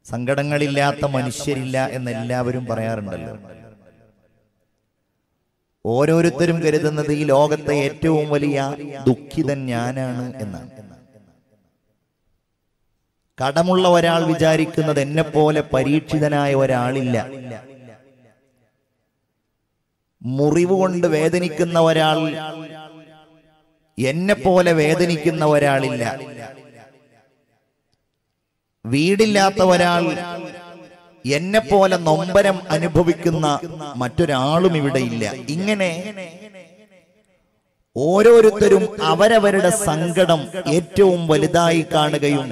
സങ്കടങ്ങളില്ലാത്ത മനുഷ്യരില്ല എന്ന് എല്ലാവരും പറയാറുണ്ടല്ലോ ഓരോരുത്തരും കരുതുന്നത് ഈ ലോകത്തെ ഏറ്റവും വലിയ ദുഃഖിതൻ ഞാനാണ് എന്നാണ് കടമുള്ള ഒരാൾ വിചാരിക്കുന്നത് എന്നെ പോലെ പരീക്ഷിതനായ ഒരാളില്ല മുറിവ് കൊണ്ട് വേദനിക്കുന്ന ഒരാൾ എന്നെ പോലെ വേദനിക്കുന്ന ഒരാളില്ല വീടില്ലാത്ത ഒരാൾ എന്നെ പോലെ നൊമ്പരം അനുഭവിക്കുന്ന മറ്റൊരാളും ഇവിടെ ഇല്ല ഇങ്ങനെ ഓരോരുത്തരും അവരവരുടെ സങ്കടം ഏറ്റവും വലുതായി കാണുകയും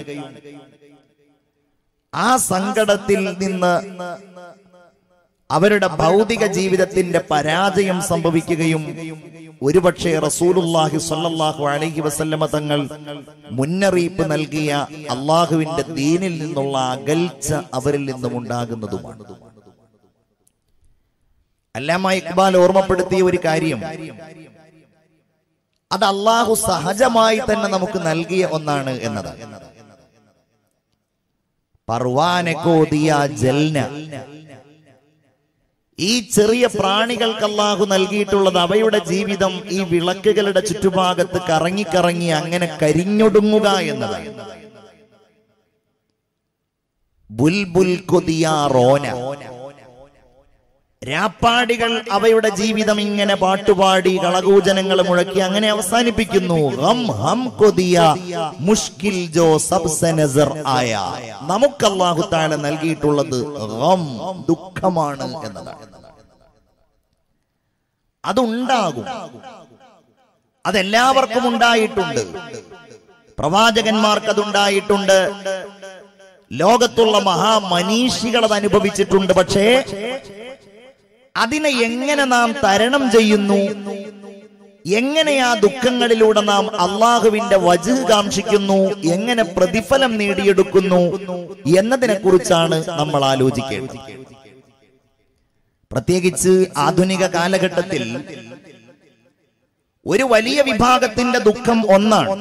ആ സങ്കടത്തിൽ നിന്ന് അവരുടെ ഭൗതിക ജീവിതത്തിന്റെ പരാജയം സംഭവിക്കുകയും ഒരുപക്ഷെ റസൂലുല്ലാഹി സ്വല്ലല്ലാഹു അലൈഹി വസല്ലമ തങ്ങൾ മുന്നറിയിപ്പ് നൽകിയ അള്ളാഹുവിന്റെ ദീനിൽ നിന്നുള്ള അകൽച്ച അവരിൽ നിന്നും ഉണ്ടാകുന്നതുമാണ് അല്ലാമ ഇക്ബാൽ ഓർമ്മപ്പെടുത്തിയ ഒരു കാര്യം അത് അള്ളാഹു സഹജമായി തന്നെ നമുക്ക് നൽകിയ ഒന്നാണ് എന്നതാണ് പർവാനക്കോദിയ ജൽന ഈ ചെറിയ പ്രാണികൾക്ക് അള്ളാഹു നൽകിയിട്ടുള്ളത് അവയുടെ ജീവിതം ഈ വിളക്കുകളുടെ ചുറ്റുഭാഗത്ത് കറങ്ങിക്കറങ്ങി അങ്ങനെ കരിഞ്ഞൊടുങ്ങുക എന്നതാണ് ബുൽബുൽ കൊതിയ റോന രാപ്പാടികൾ അവയുടെ ജീവിതം ഇങ്ങനെ പാട്ടുപാടി കളകൂജനങ്ങൾ മുഴക്കി അങ്ങനെ അവസാനിപ്പിക്കുന്നു ഹം ഹം കൊതിയ മുഷ്കിൽ ജോ സബ്സെ നസർ ആയ നമുക്ക് അള്ളാഹു താല നൽകിയിട്ടുള്ളത് ഹം ദുഃഖമാണ് എന്നതാണ് അതുണ്ടാകും അതെല്ലാവർക്കും ഉണ്ടായിട്ടുണ്ട് പ്രവാചകന്മാർക്ക് അതുണ്ടായിട്ടുണ്ട് ലോകത്തുള്ള മഹാമനീഷികൾ അത് അനുഭവിച്ചിട്ടുണ്ട് പക്ഷേ അതിനെ എങ്ങനെ നാം തരണം ചെയ്യുന്നു എങ്ങനെ ആ ദുഃഖങ്ങളിലൂടെ നാം അള്ളാഹുവിന്റെ വജ് കാക്ഷിക്കുന്നു എങ്ങനെ പ്രതിഫലം നേടിയെടുക്കുന്നു എന്നതിനെ കുറിച്ചാണ് നമ്മൾ ആലോചിക്കേണ്ടത് പ്രത്യേകിച്ച് ആധുനിക കാലഘട്ടത്തിൽ ഒരു വലിയ വിഭാഗത്തിന്റെ ദുഃഖം ഒന്നാണ്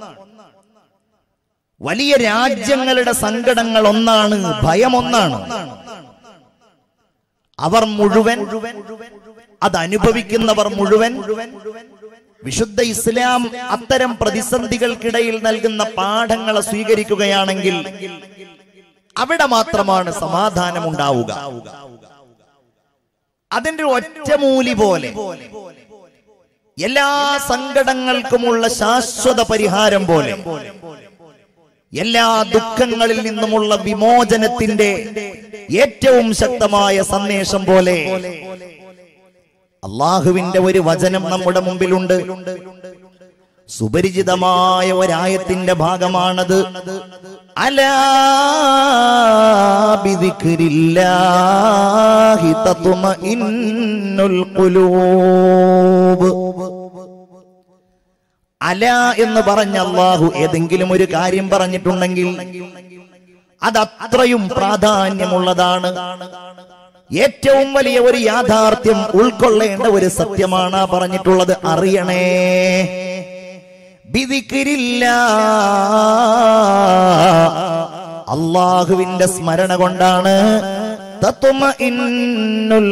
വലിയ രാജ്യങ്ങളുടെ സങ്കടങ്ങൾ ഒന്നാണ് ഭയം ഒന്നാണ് അവർ മുഴുവൻ അത് അനുഭവിക്കുന്നവർ മുഴുവൻ വിശുദ്ധ ഇസ്ലാം അത്തരം പ്രതിസന്ധികൾക്കിടയിൽ നൽകുന്ന പാഠങ്ങളെ സ്വീകരിക്കുകയാണെങ്കിൽ അവിടെ മാത്രമാണ് സമാധാനം ഉണ്ടാവുക അതിന്റെ ഒരു ഒറ്റമൂലി പോലെ എല്ലാ സങ്കടങ്ങൾക്കുമുള്ള ശാശ്വത പരിഹാരം പോലെ എല്ലാ ദുഃഖങ്ങളിൽ നിന്നുമുള്ള വിമോചനത്തിന്റെ ഏറ്റവും ശക്തമായ സന്ദേശം പോലെ അള്ളാഹുവിന്റെ ഒരു വചനം നമ്മുടെ മുമ്പിലുണ്ട് സുപരിചിതമായ ഒരായത്തിന്റെ ഭാഗമാണത് അലാ ബിദിക്രില്ലാഹി തത്മഇന്നുൽ ഖുലൂബ് അല എന്ന് പറഞ്ഞ അള്ളാഹു ഏതെങ്കിലും ഒരു കാര്യം പറഞ്ഞിട്ടുണ്ടെങ്കിൽ അത് അത്രയും പ്രാധാന്യമുള്ളതാണ് ഏറ്റവും വലിയ ഒരു യാഥാർത്ഥ്യം ഉൾക്കൊള്ളേണ്ട ഒരു സത്യമാണ് ആ പറഞ്ഞിട്ടുള്ളത് അറിയണേ ബിദിക്രില്ല അള്ളാഹുവിന്റെ സ്മരണ കൊണ്ടാണ് തത്മഇന്നുൽ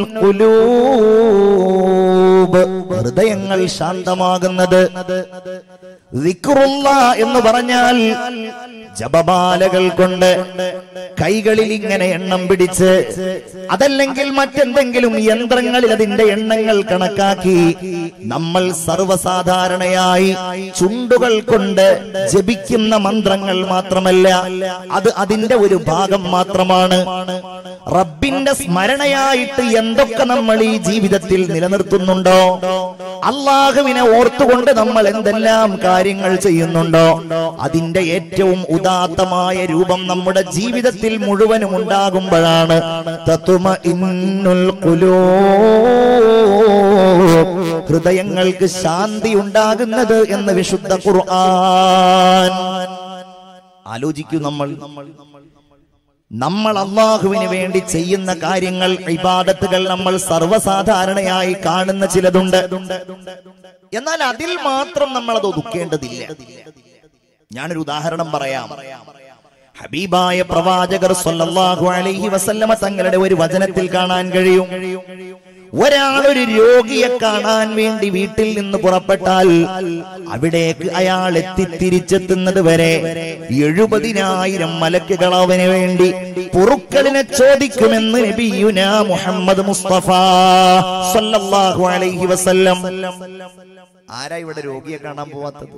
ഖുലൂബ് ഹൃദയങ്ങൾ ശാന്തമാകുന്നത് ദിക്റുള്ള എന്ന് പറഞ്ഞാൽ ജപമാലകൾ കൊണ്ട് കൈകളിൽ ഇങ്ങനെ എണ്ണം പിടിച്ച് അതല്ലെങ്കിൽ മറ്റെന്തെങ്കിലും യന്ത്രങ്ങളിൽ അതിന്റെ എണ്ണങ്ങൾ കണക്കാക്കി നമ്മൾ സർവസാധാരണയായി ചുണ്ടുകൾ കൊണ്ട് ജപിക്കുന്ന മന്ത്രങ്ങൾ മാത്രമല്ല അത് അതിന്റെ ഒരു ഭാഗം മാത്രമാണ് റബ്ബിന്റെ സ്മരണയായിട്ട് എന്തൊക്കെ നമ്മൾ ഈ ജീവിതത്തിൽ നിലനിർത്തുന്നുണ്ടോ അള്ളാഹുവിനെ ഓർത്തുകൊണ്ട് നമ്മൾ എന്തെല്ലാം കാര്യങ്ങൾ ചെയ്യുന്നുണ്ടോ അതിന്റെ ഏറ്റവും ഉദാത്തമായ രൂപം നമ്മുടെ ജീവിതത്തിൽ മുഴുവനും ഉണ്ടാകുമ്പോഴാണ് തത്വമ ഇന്നുൽ ഹൃദയങ്ങൾക്ക് ശാന്തി ഉണ്ടാകുന്നത് എന്ന് വിശുദ്ധ ഖുർആൻ ആലോചിക്കൂ നമ്മൾ നമ്മൾ അള്ളാഹുവിന് വേണ്ടി ചെയ്യുന്ന കാര്യങ്ങൾ ഇബാദത്തുകൾ നമ്മൾ സർവ്വസാധാരണയായി കാണുന്ന ചിലതുണ്ട് എന്നാൽ അതിൽ മാത്രം നമ്മൾ അത് ഒതുക്കേണ്ടതില്ല ഞാനൊരു ഉദാഹരണം പറയാം ഹബീബായ പ്രവാചകർ സല്ലല്ലാഹു അലൈഹി വസല്ലമ തങ്ങളുടെ ഒരു വചനത്തിൽ കാണാൻ കഴിയും ഒരാൾ ഒരു രോഗിയെ കാണാൻ വേണ്ടി വീട്ടിൽ നിന്ന് പുറപ്പെട്ടാൽ അവിടേക്ക് അയാൾ എത്തി തിരിച്ചെത്തുന്നത് വരെ എഴുപതിനായിരം മലക്കുകൾ അവന് വേണ്ടി പൊറുക്കലിനെ ചോദിക്കുമെന്ന് നബിയുന മുഹമ്മദ് മുസ്തഫ സല്ലല്ലാഹു അലൈഹി വസല്ലം ആരാ ഇവിടെ രോഗിയെ കാണാൻ പോവാത്തത്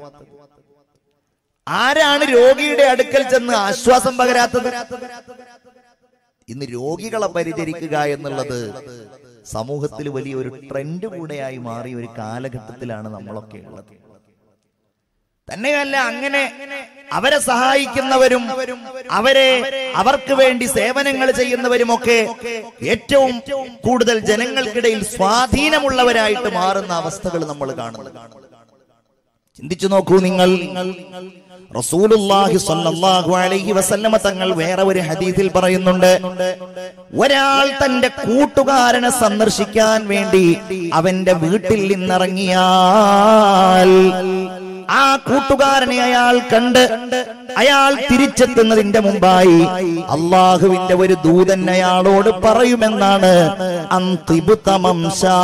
ആരാണ് രോഗിയുടെ അടുക്കൽ ചെന്ന് ആശ്വാസം പകരാത്തത് ഇന്ന് രോഗികളെ പരിചരിക്കുക എന്നുള്ളത് സമൂഹത്തിൽ വലിയൊരു ട്രെൻഡ് കൂടെയായി മാറിയ ഒരു കാലഘട്ടത്തിലാണ് നമ്മളൊക്കെ ഉള്ളത് തന്നെയല്ല അങ്ങനെ അവരെ സഹായിക്കുന്നവരും അവരെ അവർക്ക് വേണ്ടി സേവനങ്ങൾ ചെയ്യുന്നവരുമൊക്കെ ഏറ്റവും കൂടുതൽ ജനങ്ങൾക്കിടയിൽ സ്വാധീനമുള്ളവരായിട്ട് മാറുന്ന അവസ്ഥകൾ നമ്മൾ കാണുന്നു ചിന്തിച്ചു നോക്കൂ നിങ്ങൾ റസൂലുള്ളാഹി സ്വല്ലല്ലാഹു അലൈഹി വസല്ലമ തങ്ങൾ വേറെ ഒരു ഹദീസിൽ പറയുന്നുണ്ട് ഒരാൾ തന്റെ കൂട്ടുകാരനെ സന്ദർശിക്കാൻ വേണ്ടി അവന്റെ വീട്ടിൽ നിന്നിറങ്ങിയാൽ ആ കൂട്ടുകാരനെ അയാൾ കണ്ട് അയാൾ തിരിച്ചെത്തുന്നതിന്റെ മുമ്പായി അള്ളാഹുവിന്റെ ഒരു ദൂതൻ അയാളോട് പറയുമെന്നാണ് അന്തിബുത്തമം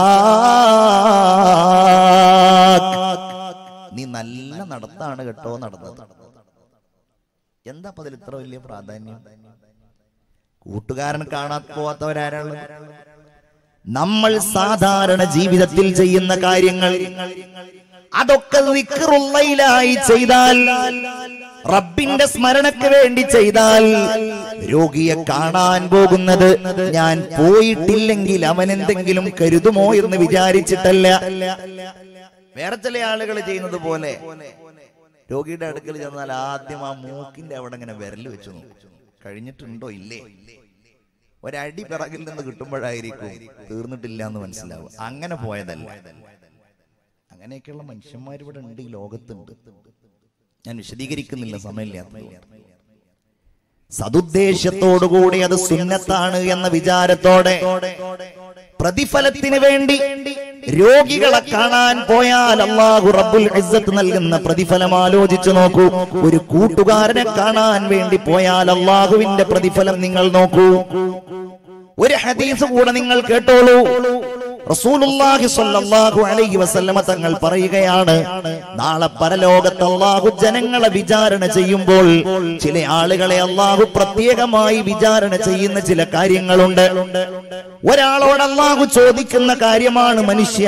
നീ നല്ല നടത്താണ് കേട്ടോ നടന്നത് എന്താ അപ്പൊ അതിൽ ഇത്ര വലിയ പ്രാധാന്യം കൂട്ടുകാരൻ കാണാൻ പോവാത്തവരാരാണ് നമ്മൾ സാധാരണ ജീവിതത്തിൽ ചെയ്യുന്ന കാര്യങ്ങൾ അതൊക്കെ വിക്റുള്ളയിലായി ചെയ്താൽ റബ്ബിന്റെ സ്മരണയ്ക്ക് വേണ്ടി ചെയ്താൽ രോഗിയെ കാണാൻ പോകുന്നത് ഞാൻ പോയിട്ടില്ലെങ്കിൽ അവൻ എന്തെങ്കിലും കരുതുമോ എന്ന് വിചാരിച്ചിട്ടല്ല വേറെ ചില ആളുകൾ ചെയ്യുന്നത് പോലെ രോഗിയുടെ അടുക്കൽ ചെന്നാൽ ആദ്യം ആ മൂക്കിന്റെ അവിടെ ഇങ്ങനെ വിരൽ വെച്ച് നോക്കും കഴിഞ്ഞിട്ടുണ്ടോ ഇല്ലേ ഒരടി പിറകിൽ നിന്ന് കിട്ടുമ്പോഴായിരിക്കും തീർന്നിട്ടില്ല എന്ന് മനസ്സിലാവും അങ്ങനെ പോയതല്ല അങ്ങനെയൊക്കെയുള്ള മനുഷ്യന്മാർ ഇവിടെ ഉണ്ട് ഈ ലോകത്തുണ്ട് ഞാൻ വിശദീകരിക്കുന്നില്ല സമയമില്ലാത്തത് സതുദ്ദേശത്തോടുകൂടി അത് സുന്നത്താണ് എന്ന വിചാരത്തോടെ പ്രതിഫലത്തിന് വേണ്ടി രോഗികളെ കാണാൻ പോയാൽ അള്ളാഹു റബ്ബുൽ ഇസ്സത്ത് നൽകുന്ന പ്രതിഫലം ആലോചിച്ചു നോക്കൂ ഒരു കൂട്ടുകാരനെ കാണാൻ വേണ്ടി പോയാൽ അള്ളാഹുവിന്റെ പ്രതിഫലം നിങ്ങൾ നോക്കൂ ഒരു ഹദീസ് കൂടെ നിങ്ങൾ കേട്ടോളൂ റസൂലുള്ളാഹി സ്വല്ലല്ലാഹു അലൈഹി വസല്ലമ തങ്ങൾ പറയുകയാണ് നാളെ പരലോകത്ത് അള്ളാഹു ജനങ്ങളെ വിചാരണ ചെയ്യുമ്പോൾ ചില ആളുകളെ അള്ളാഹു പ്രത്യേകമായി വിചാരണ ചെയ്യുന്ന ചില കാര്യങ്ങളുണ്ട് ഒരാളോട് അള്ളാഹു ചോദിക്കുന്ന കാര്യമാണ് മനുഷ്യ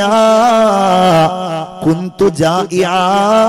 കുന്തു ജാഇആ.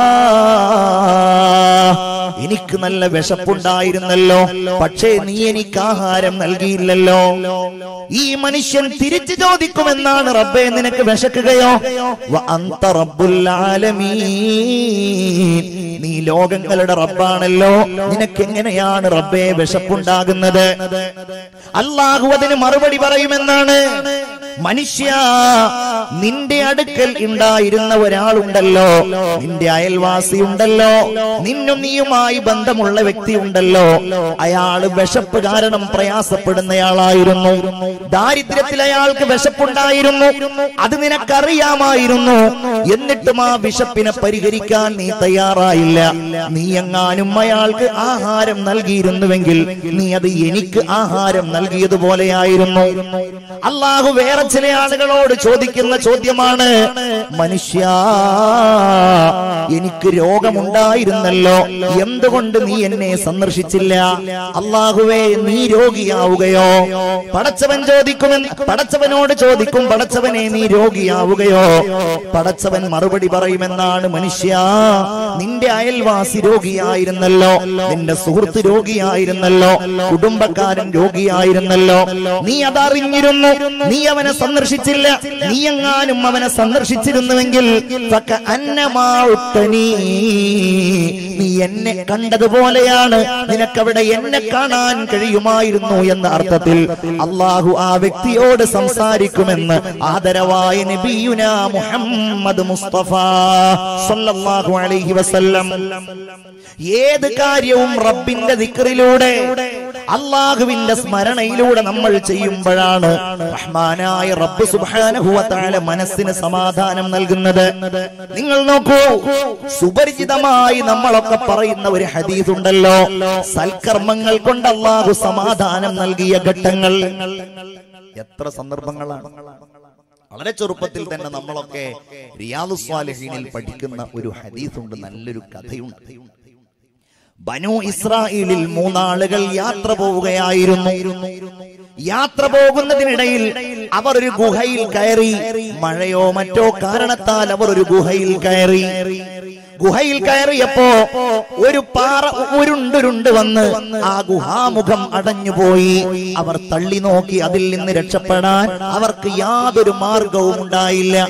എനിക്ക് നല്ല വിശപ്പുണ്ടായിരുന്നല്ലോ പക്ഷേ നീ എനിക്ക് ആഹാരം നൽകിയില്ലല്ലോ ഈ മനുഷ്യൻ തിരിച്ചു ചോദിക്കുമെന്നാണ് റബ്ബെ നിനക്ക് വിശക്കുകയോ വ അന്ത റബ്ബുൽ ആലമീൻ നീ ലോകങ്ങളുടെ റബ്ബാണല്ലോ നിനക്ക് എങ്ങനെയാണ് റബ്ബെ വിശപ്പുണ്ടാകുന്നത് അള്ളാഹു അതിന് മറുപടി പറയുമെന്നാണ് മനുഷ്യ നിന്റെ അടുക്കൽ ഉണ്ടായിരുന്ന ഒരാളുണ്ടല്ലോ നിന്റെ അയൽവാസി ഉണ്ടല്ലോ നിന്നും നീയുമായി ബന്ധമുള്ള വ്യക്തി ഉണ്ടല്ലോ അയാള് വിശപ്പ് കാരണം പ്രയാസപ്പെടുന്നയാളായിരുന്നു ദാരിദ്ര്യത്തിൽ അയാൾക്ക് വിശപ്പുണ്ടായിരുന്നു അത് നിനക്കറിയാമായിരുന്നു എന്നിട്ടും ആ വിശപ്പിനെ പരിഹരിക്കാൻ നീ തയ്യാറായില്ല നീ എങ്ങാനും അയാൾക്ക് ആഹാരം നൽകിയിരുന്നുവെങ്കിൽ നീ അത് എനിക്ക് ആഹാരം നൽകിയതുപോലെയായിരുന്നു അള്ളാഹു വേറെ ചില ആളുകളോട് ചോദിക്കുന്ന ചോദ്യമാണ് മനുഷ്യ എനിക്ക് രോഗമുണ്ടായിരുന്നല്ലോ എന്തുകൊണ്ട് നീ എന്നെ സന്ദർശിച്ചില്ല അള്ളാഹുവേ നീ രോഗിയാവുകയോ പടച്ചവൻ ചോദിക്കുമെന്ന് പടച്ചവനോട് ചോദിക്കും പടച്ചവനെ നീ രോഗിയാവുകയോ പടച്ചവൻ മറുപടി പറയുമെന്നാണ് മനുഷ്യ നിന്റെ അയൽവാസി രോഗിയായിരുന്നല്ലോ നിന്റെ സുഹൃത്ത് രോഗിയായിരുന്നല്ലോ കുടുംബക്കാരൻ രോഗിയായിരുന്നല്ലോ നീ അതറിഞ്ഞിരുന്നു നീ അവനെ സന്ദർശിച്ചില്ല നീ എങ്ങാനും അവനെ സന്ദർശിച്ചിരുന്നുവെങ്കിൽ ഫക അന്നമാഉത്തനീ. നീ എന്നെ കണ്ടതുപോലെയാണ് നിനക്കവിടെ എന്നെ കാണാൻ കഴിയുമായിരുന്നു എന്ന അർത്ഥത്തിൽ അള്ളാഹു ആ വ്യക്തിയോട് സംസാരിക്കുമെന്ന് ആദരവായ നബിയുന മുഹമ്മദ് മുസ്തഫ സല്ലല്ലാഹു അലൈഹി വസല്ലം ഏത് കാര്യവും റബ്ബിന്റെ ദിക്റിലൂടെ അള്ളാഹുവിന്റെ സ്മരണയിലൂടെ നമ്മൾ ചെയ്യുമ്പോഴാണ് റഹ്മാനായ റബ്ബ് സുബ്ഹാനഹു വ തആല മനസ്സിന് സമാധാനം നൽകുന്നത് നിങ്ങൾ നോക്കൂ സുപരിചിതമായി നമ്മളൊക്കെ പറയുന്ന ഒരു ഹദീസ് ഉണ്ടല്ലോ സൽക്കർമ്മങ്ങൾ കൊണ്ട് അള്ളാഹു സമാധാനം നൽകിയ ഘട്ടങ്ങൾ എത്ര സന്ദർഭങ്ങളാണ് വളരെ ചെറുപ്പത്തിൽ തന്നെ നമ്മളൊക്കെ റിയാദു സ്വാലിഹീനിൽ പഠിക്കുന്ന ഒരു ഹദീസ് ഉണ്ട് നല്ലൊരു കഥയുണ്ട് ബനു ഇസ്രായേലിൽ മൂന്നാളുകൾ യാത്ര പോവുകയായിരുന്നു യാത്ര പോകുന്നതിനിടയിൽ അവർ ഒരു ഗുഹയിൽ കയറി മഴയോ മറ്റോ കാരണത്താൽ അവർ ഒരു ഗുഹയിൽ കയറി ഗുഹയിൽ കയറിയപ്പോ ഒരു പാറ ഉരുണ്ടുരുണ്ട് വന്ന് ആ ഗുഹാമുഖം അടഞ്ഞുപോയി അവർ തള്ളി നോക്കി അതിൽ നിന്ന് രക്ഷപ്പെടാൻ അവർക്ക് യാതൊരു മാർഗവും ഉണ്ടായില്ല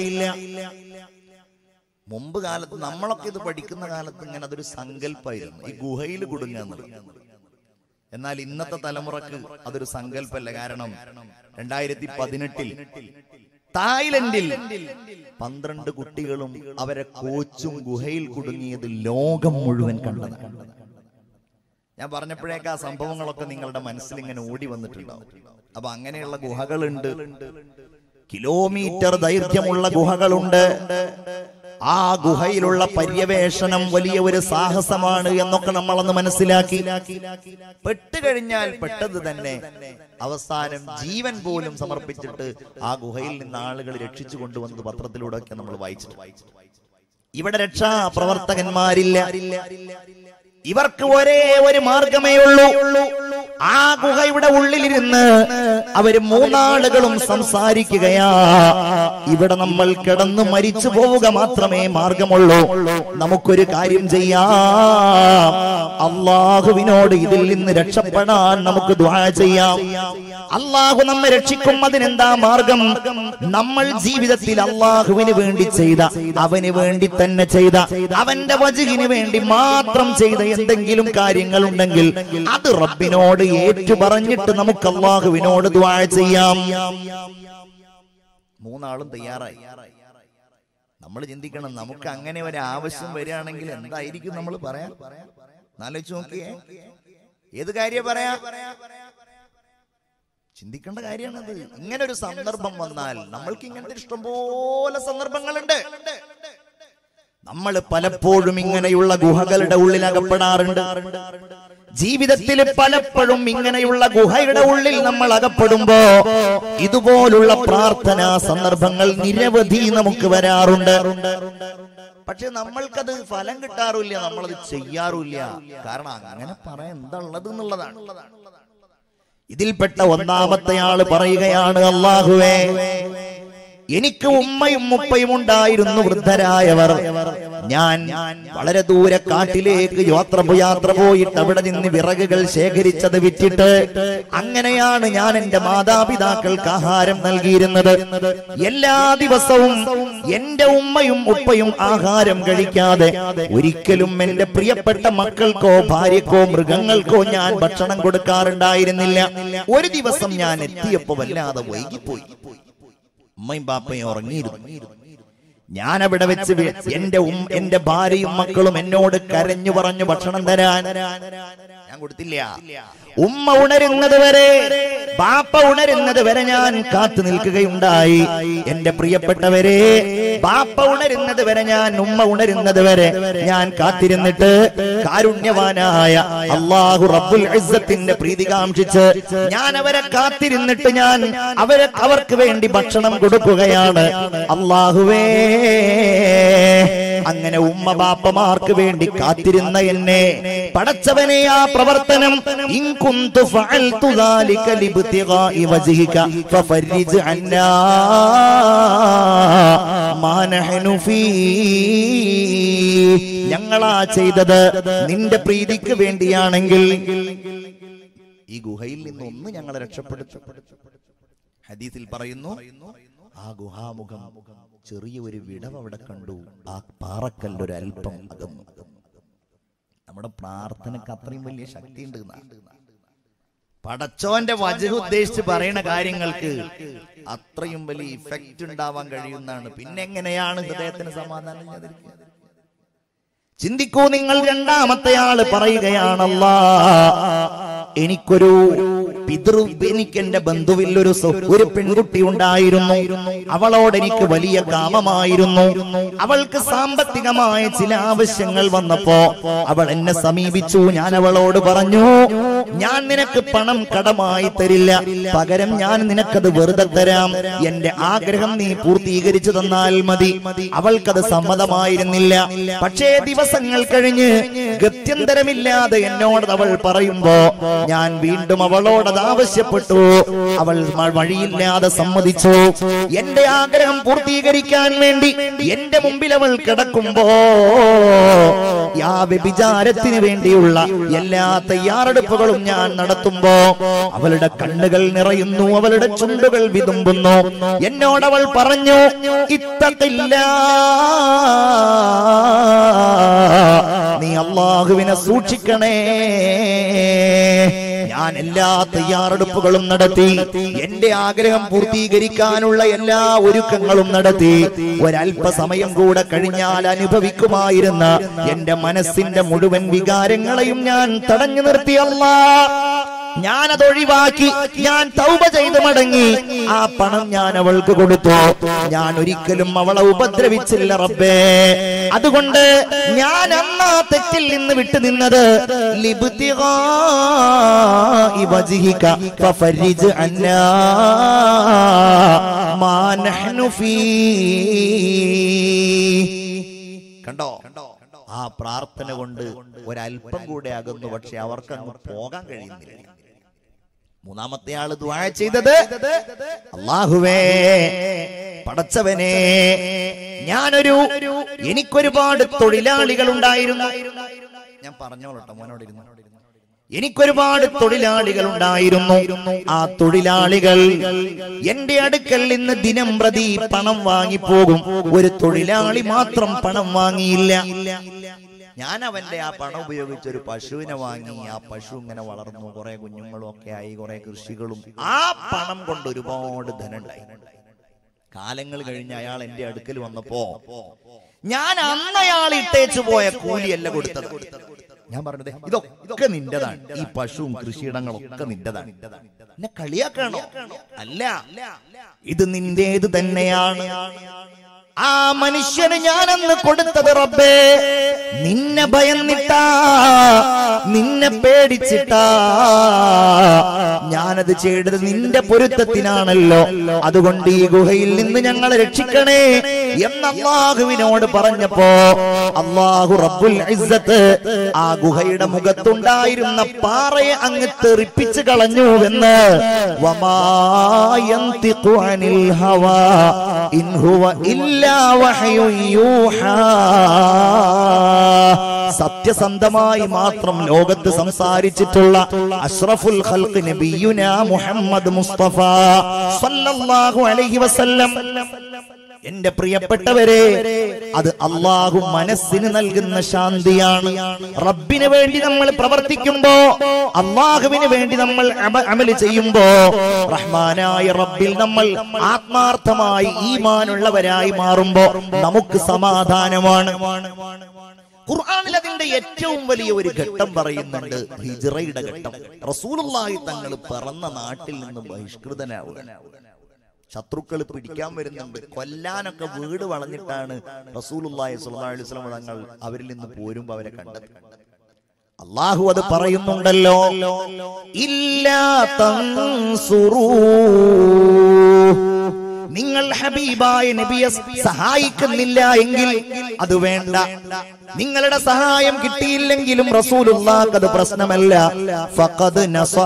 മുമ്പ് കാലത്ത് നമ്മളൊക്കെ ഇത് പഠിക്കുന്ന കാലത്ത് ഇങ്ങനെ അതൊരു സങ്കല്പമായിരുന്നു ഈ ഗുഹയിൽ കുടുങ്ങുക എന്നുള്ളത് എന്നാൽ ഇന്നത്തെ തലമുറക്ക് അതൊരു സങ്കല്പമല്ല കാരണം രണ്ടായിരത്തി പതിനെട്ടിൽ തായ്ലൻഡിൽ പന്ത്രണ്ട് കുട്ടികളും അവരെ കോച്ചും ഗുഹയിൽ കുടുങ്ങിയത് ലോകം മുഴുവൻ കണ്ടതാണ് ഞാൻ പറഞ്ഞപ്പോഴേക്ക് ആ സംഭവങ്ങളൊക്കെ നിങ്ങളുടെ മനസ്സിൽ ഇങ്ങനെ ഓടി വന്നിട്ടുണ്ടാവും അപ്പൊ അങ്ങനെയുള്ള ഗുഹകളുണ്ട് കിലോമീറ്റർ ദൈർഘ്യമുള്ള ഗുഹകളുണ്ട് ആ ഗുഹയിലുള്ള പര്യവേഷണം വലിയ ഒരു സാഹസമാണ് എന്നൊക്കെ നമ്മളന്ന് മനസ്സിലാക്കി പെട്ടുകഴിഞ്ഞാൽ പെട്ടത് തന്നെ അവസാനം ജീവൻ പോലും സമർപ്പിച്ചിട്ട് ആ ഗുഹയിൽ നിന്ന് ആളുകൾ രക്ഷിച്ചു കൊണ്ടുവന്നത് പത്രത്തിലൂടെ ഒക്കെ നമ്മൾ വായിച്ചിട്ട് ഇവിടെ രക്ഷാ പ്രവർത്തകന്മാരില്ല ഇവർക്ക് ഒരേ ഒരു മാർഗമേ ഉള്ളൂ ആ ഗുഹയുടെ ഉള്ളിലിരുന്ന് അവര് മൂന്നാളുകളും സംസാരിക്കുകയാ ഇവിടെ നമ്മൾ കിടന്നു മരിച്ചു പോവുക മാത്രമേ മാർഗമുള്ളൂ നമുക്കൊരു കാര്യം ചെയ്യാം അള്ളാഹുവിനോട് ഇതിൽ നിന്ന് രക്ഷപ്പെടാൻ നമുക്ക് ദ്വാ ചെയ്യാം അള്ളാഹു നമ്മെ രക്ഷിക്കും അതിനെന്താ മാർഗം നമ്മൾ ജീവിതത്തിൽ അള്ളാഹുവിന് വേണ്ടി ചെയ്ത അവന് വേണ്ടി തന്നെ ചെയ്ത അവന്റെ വജുകിന് വേണ്ടി മാത്രം ചെയ്ത എന്തെങ്കിലും കാര്യങ്ങൾ ഉണ്ടെങ്കിൽ അത് റബ്ബിനോട് ഏറ്റു പറഞ്ഞിട്ട് നമുക്ക് അള്ളാഹുവിനോട് ദ്വാ ചെയ്യാം മൂന്നാളും തയ്യാറായി നമ്മൾ ചിന്തിക്കണം നമുക്ക് അങ്ങനെ ഒരു ആവശ്യം വരികയാണെങ്കിൽ എന്തായിരിക്കും നമ്മൾ പറയാം എന്നാലോചിച്ച് നോക്കിയേ ഏത് കാര്യം പറയാ ചിന്തിക്കേണ്ട കാര്യമാണത് ഇങ്ങനെ ഒരു സന്ദർഭം വന്നാൽ നമ്മൾക്ക് ഇങ്ങനത്തെ ഇഷ്ടംപോലെ സന്ദർഭങ്ങളുണ്ട് നമ്മൾ പലപ്പോഴും ഇങ്ങനെയുള്ള ഗുഹകളുടെ ഉള്ളിൽ അകപ്പെടാറുണ്ട് ജീവിതത്തിൽ പലപ്പോഴും ഇങ്ങനെയുള്ള ഗുഹയുടെ ഉള്ളിൽ നമ്മൾ അകപ്പെടുമ്പോ ഇതുപോലുള്ള പ്രാർത്ഥനാ സന്ദർഭങ്ങൾ നിരവധി നമുക്ക് വരാറുണ്ട് പക്ഷെ നമ്മൾക്കത് ഫലം കിട്ടാറില്ല നമ്മളത് ചെയ്യാറില്ല കാരണം അങ്ങനെ പറയാൻ എന്താ ഉള്ളത് എന്നുള്ളതാണ് ഇതിൽപ്പെട്ട ഒന്നാമത്തെ ആള് പറയുകയാണ് അള്ളാഹുവേ എനിക്ക് ഉമ്മയും മുപ്പയും ഉണ്ടായിരുന്നു വൃദ്ധരായവർ ഞാൻ വളരെ ദൂരെ കാട്ടിലേക്ക് യാത്ര യാത്ര പോയിട്ട് അവിടെ നിന്ന് വിറകുകൾ ശേഖരിച്ചത് വിറ്റിട്ട് അങ്ങനെയാണ് ഞാൻ എന്റെ മാതാപിതാക്കൾക്ക് ആഹാരം നൽകിയിരുന്നത് എല്ലാ ദിവസവും എന്റെ ഉമ്മയും ഉപ്പയും ആഹാരം കഴിക്കാതെ ഒരിക്കലും എന്റെ പ്രിയപ്പെട്ട മക്കൾക്കോ ഭാര്യക്കോ മൃഗങ്ങൾക്കോ ഞാൻ ഭക്ഷണം കൊടുക്കാറുണ്ടായിരുന്നില്ല ഒരു ദിവസം ഞാൻ എത്തിയപ്പോ വല്ലാതെ വൈകിപ്പോയി ഉമ്മയും ബാപ്പയും ഉറങ്ങിയിരുന്നു ഞാൻ അവിടെ വെച്ച് വി- എന്റെ ഉം എന്റെ ഭാര്യയും മക്കളും എന്നോട് കരഞ്ഞു പറഞ്ഞു ഭക്ഷണം തരാൻ ഞാൻ കൊടുത്തില്ല ഉമ്മ ഉണരുന്നത് വരെ ബാപ്പ ഉണരുന്നത് വരെ ഞാൻ കാത്തു നിൽക്കുകയുണ്ടായി എന്റെ പ്രിയപ്പെട്ടവരെ ബാപ്പ ഉണരുന്നത് വരെ ഞാൻ ഉമ്മ ഉണരുന്നത് വരെ ഞാൻ കാത്തിരുന്നിട്ട് കാരുണ്യവാനായ അള്ളാഹു റബ്ബുൽ ഇസ്സത്തിന്റെ പ്രീതി കാംക്ഷിച്ച് ഞാൻ അവരെ കാത്തിരുന്നിട്ട് ഞാൻ അവരെ അവർക്ക് വേണ്ടി ഭക്ഷണം കൊടുക്കുകയാണ് അള്ളാഹുവേ അങ്ങനെ ഉമ്മ ബാപ്പമാർക്ക് വേണ്ടി കാത്തിരുന്ന എന്നെ പടച്ചവനെ ആ പ്രവർത്തനം ഇൻ കുന്തു ഫഅൽതു ذلك لابتغاء وجهك ففرج عنا ما نحن فيه ഞങ്ങളാ ചെയ്തത് നിന്റെ പ്രീതിക്ക് വേണ്ടിയാണെങ്കിൽ ഈ ഗുഹയിൽ നിന്ന് ഒന്ന് ഞങ്ങളെ രക്ഷപ്പെടുത്തും ഹദീസിൽ പറയുന്നു ആ ഗുഹാമുഖം ചെറിയ ഒരു വിടവ് അവിടെ കണ്ടു ആ പാറക്കല്ല് ഒരു അല്പം അകന്നു നമ്മുടെ പ്രാർത്ഥനക്ക് അത്രയും വലിയ ശക്തി ഉണ്ട് പടച്ചോന്റെ വജഹ് ഉദ്ദേശിച്ച് പറയുന്ന കാര്യങ്ങൾക്ക് അത്രയും വലിയ ഇഫക്റ്റ് ഉണ്ടാവാൻ കഴിയുന്നതാണ് പിന്നെ എങ്ങനെയാണ് ഹൃദയത്തിന് സമാധാനം ഇല്ലാതിരിക്കുക? ചിന്തിക്കൂ നിങ്ങൾ രണ്ടാമത്തെ ആള് പറയുകയാണല്ലാ എനിക്കൊരു പിതൃ എനിക്ക് എന്റെ ബന്ധുവിൽ ഒരു സു- ഒരു പെൺകുട്ടി ഉണ്ടായിരുന്നു അവളോട് എനിക്ക് വലിയ കാമമായിരുന്നു അവൾക്ക് സാമ്പത്തികമായ ചില ആവശ്യങ്ങൾ വന്നപ്പോ അവൾ എന്നെ സമീപിച്ചു ഞാൻ അവളോട് പറഞ്ഞു ഞാൻ നിനക്ക് പണം കടമായി തരില്ല പകരം ഞാൻ നിനക്കത് വെറുതെ തരാം എന്റെ ആഗ്രഹം നീ പൂർത്തീകരിച്ചു തന്നാൽ മതി അവൾക്കത് സമ്മതമായിരുന്നില്ല പക്ഷേ ദിവസങ്ങൾ കഴിഞ്ഞ് ഗത്യന്തരമില്ലാതെ എന്നോട് അവൾ പറയുമ്പോ ഞാൻ വീണ്ടും അവളോടത് ആവശ്യപ്പെട്ടു അവൾ മ- വഴിയില്ലാതെ സമ്മതിച്ചു എന്റെ ആഗ്രഹം പൂർത്തീകരിക്കാൻ വേണ്ടി എന്റെ മുമ്പിൽ അവൾ കിടക്കുമ്പോ യാ വ്യഭിചാരത്തിന് വേണ്ടിയുള്ള എല്ലാ തയ്യാറെടുപ്പുകളും ഞാൻ നടത്തുമ്പോ അവളുടെ കണ്ണുകൾ നിറയുന്നു അവളുടെ ചുണ്ടുകൾ വിതുമ്പുന്നു എന്നോടവൾ പറഞ്ഞു ഇത്തത്തില്ല നീ അള്ളാഹുവിനെ സൂക്ഷിക്കണേ ഞാൻ എല്ലാ തയ്യാറെടുപ്പുകളും നടത്തി എന്റെ ആഗ്രഹം പൂർത്തീകരിക്കാനുള്ള എല്ലാ ഒരുക്കങ്ങളും നടത്തി ഒരല്പസമയം കൂടെ കഴിഞ്ഞാൽ അനുഭവിക്കുമായിരുന്ന എന്റെ മനസ്സിന്റെ മുഴുവൻ വികാരങ്ങളെയും ഞാൻ തടഞ്ഞു നിർത്തി അല്ലാ ഞാനത് ഒഴിവാക്കി ഞാൻ തൗബ ചെയ്ത് മടങ്ങി ആ പണം ഞാൻ അവൾക്ക് കൊടുത്തു ഞാൻ ഒരിക്കലും അവളെ ഉപദ്രവിച്ചില്ല റബ്ബേ അതുകൊണ്ട് ഞാൻ അന്നാ തെറ്റിൽ നിന്ന് വിട്ടു നിന്നത് ലിബ്തിഗാഇ വജ്ഹിക ഫഫരിജ് അന്നാ മാ നഹ്നു ഫീ കണ്ടോ ആ പ്രാർത്ഥന കൊണ്ട് ഒരല്പം കൂടെ അകന്നു പക്ഷെ അവർക്ക് അങ്ങ് പോകാൻ കഴിയുന്നില്ല മൂന്നാമത്തെ ആള് ദ്വാ ചെയ്തത് അള്ളാഹുവേ പടച്ചവനെ ഞാനൊരു എനിക്കൊരുപാട് തൊഴിലാളികൾ ഉണ്ടായിരുന്നു ഞാൻ പറഞ്ഞോളട്ടെ മോനോടിരുന്നു എനിക്കൊരുപാട് തൊഴിലാളികൾ ഉണ്ടായിരുന്നു ആ തൊഴിലാളികൾ എന്റെ അടുക്കൽ നിന്ന് ദിനം പ്രതി പണം വാങ്ങിപ്പോകും ഒരു തൊഴിലാളി മാത്രം പണം വാങ്ങിയില്ല ഞാൻ അവന്റെ ആ പണം ഉപയോഗിച്ച് ഒരു പശുവിനെ വാങ്ങി ആ പശു ഇങ്ങനെ വളർന്നു കുറെ കുഞ്ഞുങ്ങളും ഒക്കെ ആയി കുറെ കൃഷികളും ആ പണം കൊണ്ട് ഒരുപാട് ധനമുണ്ടായി കാലങ്ങൾ കഴിഞ്ഞ് അയാൾ എന്റെ അടുക്കൽ വന്നപ്പോ ഞാൻ അന്ന് അയാൾ ഇട്ടേച്ചു പോയ കൂലിയല്ല കൊടുത്തത് ഞാൻ പറഞ്ഞത് ഇതൊക്കെ നിന്റെതാണ് ഈ പശുവും കൃഷിയിടങ്ങളൊക്കെ നിന്റെതാണ് എന്നെ കളിയാക്കണോ അല്ല ഇത് നിന്റേത് തന്നെയാണ് ആ മനുഷ്യന് ഞാനന്ന് കൊടുത്തത് റബ്ബേ നിന്നെ ഭയന്നിട്ടാ നിന്നെ പേടിച്ചിട്ടാ ഞാനത് ചെയ്തത് നിന്റെ പൊരുത്തത്തിനാണല്ലോ അതുകൊണ്ട് ഈ ഗുഹയിൽ നിന്ന് ഞങ്ങളെ രക്ഷിക്കണേ എന്ന് അള്ളാഹുവിനോട് പറഞ്ഞപ്പോ അള്ളാഹു റബ്ബുൽ ഇസ്സത്ത് ആ ഗുഹയുടെ മുഖത്തുണ്ടായിരുന്ന പാറയെ അങ്ങ് തെറിപ്പിച്ച് കളഞ്ഞുവെന്ന് വമാ യന്തിഖു അനിൽ ഹവാ ഇൻ ഹുവ ഇല്ലാ വഹയുൻ യൂഹാ സത്യസന്ധമായി മാത്രം ലോകത്ത് സംസാരിച്ചിട്ടുള്ള അഷ്റഫുൽ ഖൽഖ് നബിയുന മുഹമ്മദ് മുസ്തഫ സല്ലല്ലാഹു അലൈഹി വസല്ലം എന്റെ പ്രിയപ്പെട്ടവരെ അത് അള്ളാഹു മനസ്സിന് നൽകുന്ന ശാന്തിയാണ് റബ്ബിന് വേണ്ടി നമ്മൾ പ്രവർത്തിക്കുമ്പോ അള്ളാഹുവിന് വേണ്ടി നമ്മൾ അമ- അമല് ചെയ്യുമ്പോ റഹ്മാനായ റബ്ബിൽ നമ്മൾ ആത്മാർത്ഥമായി ഈമാനുള്ളവരായി മാറുമ്പോ നമുക്ക് സമാധാനമാണ് ഖുർആനിൽ അതിന്റെ ഏറ്റവും വലിയ ഒരു ഘട്ടം പറയുന്നുണ്ട് ഹിജ്റയുടെ ഘട്ടം റസൂലുള്ളാഹി തങ്ങൾ പിറന്ന നാട്ടിൽ നിന്ന് ബഹിഷ്കൃതനാവുക ശത്രുക്കൾ പിടിക്കാൻ വരുന്നുണ്ട് കൊല്ലാനൊക്കെ വീട് വളഞ്ഞിട്ടാണ് റസൂലുള്ളാഹി സ്വല്ലല്ലാഹു അലൈഹി വസല്ലം തങ്ങൾ അവരിൽ നിന്ന് പോരുമ്പോ അവരെ കണ്ടത് അള്ളാഹു അത് പറയുന്നുണ്ടല്ലോ ഇല്ലാ തൻസുറൂ നിങ്ങൾ ഹബീബായ നബിയെ സഹായിക്കുന്നില്ല എങ്കിൽ അത് വേണ്ട നിങ്ങളുടെ സഹായം കിട്ടിയില്ലെങ്കിലും റസൂലുള്ളാഹ് അത് പ്രശ്നമല്ല ഫഖദ്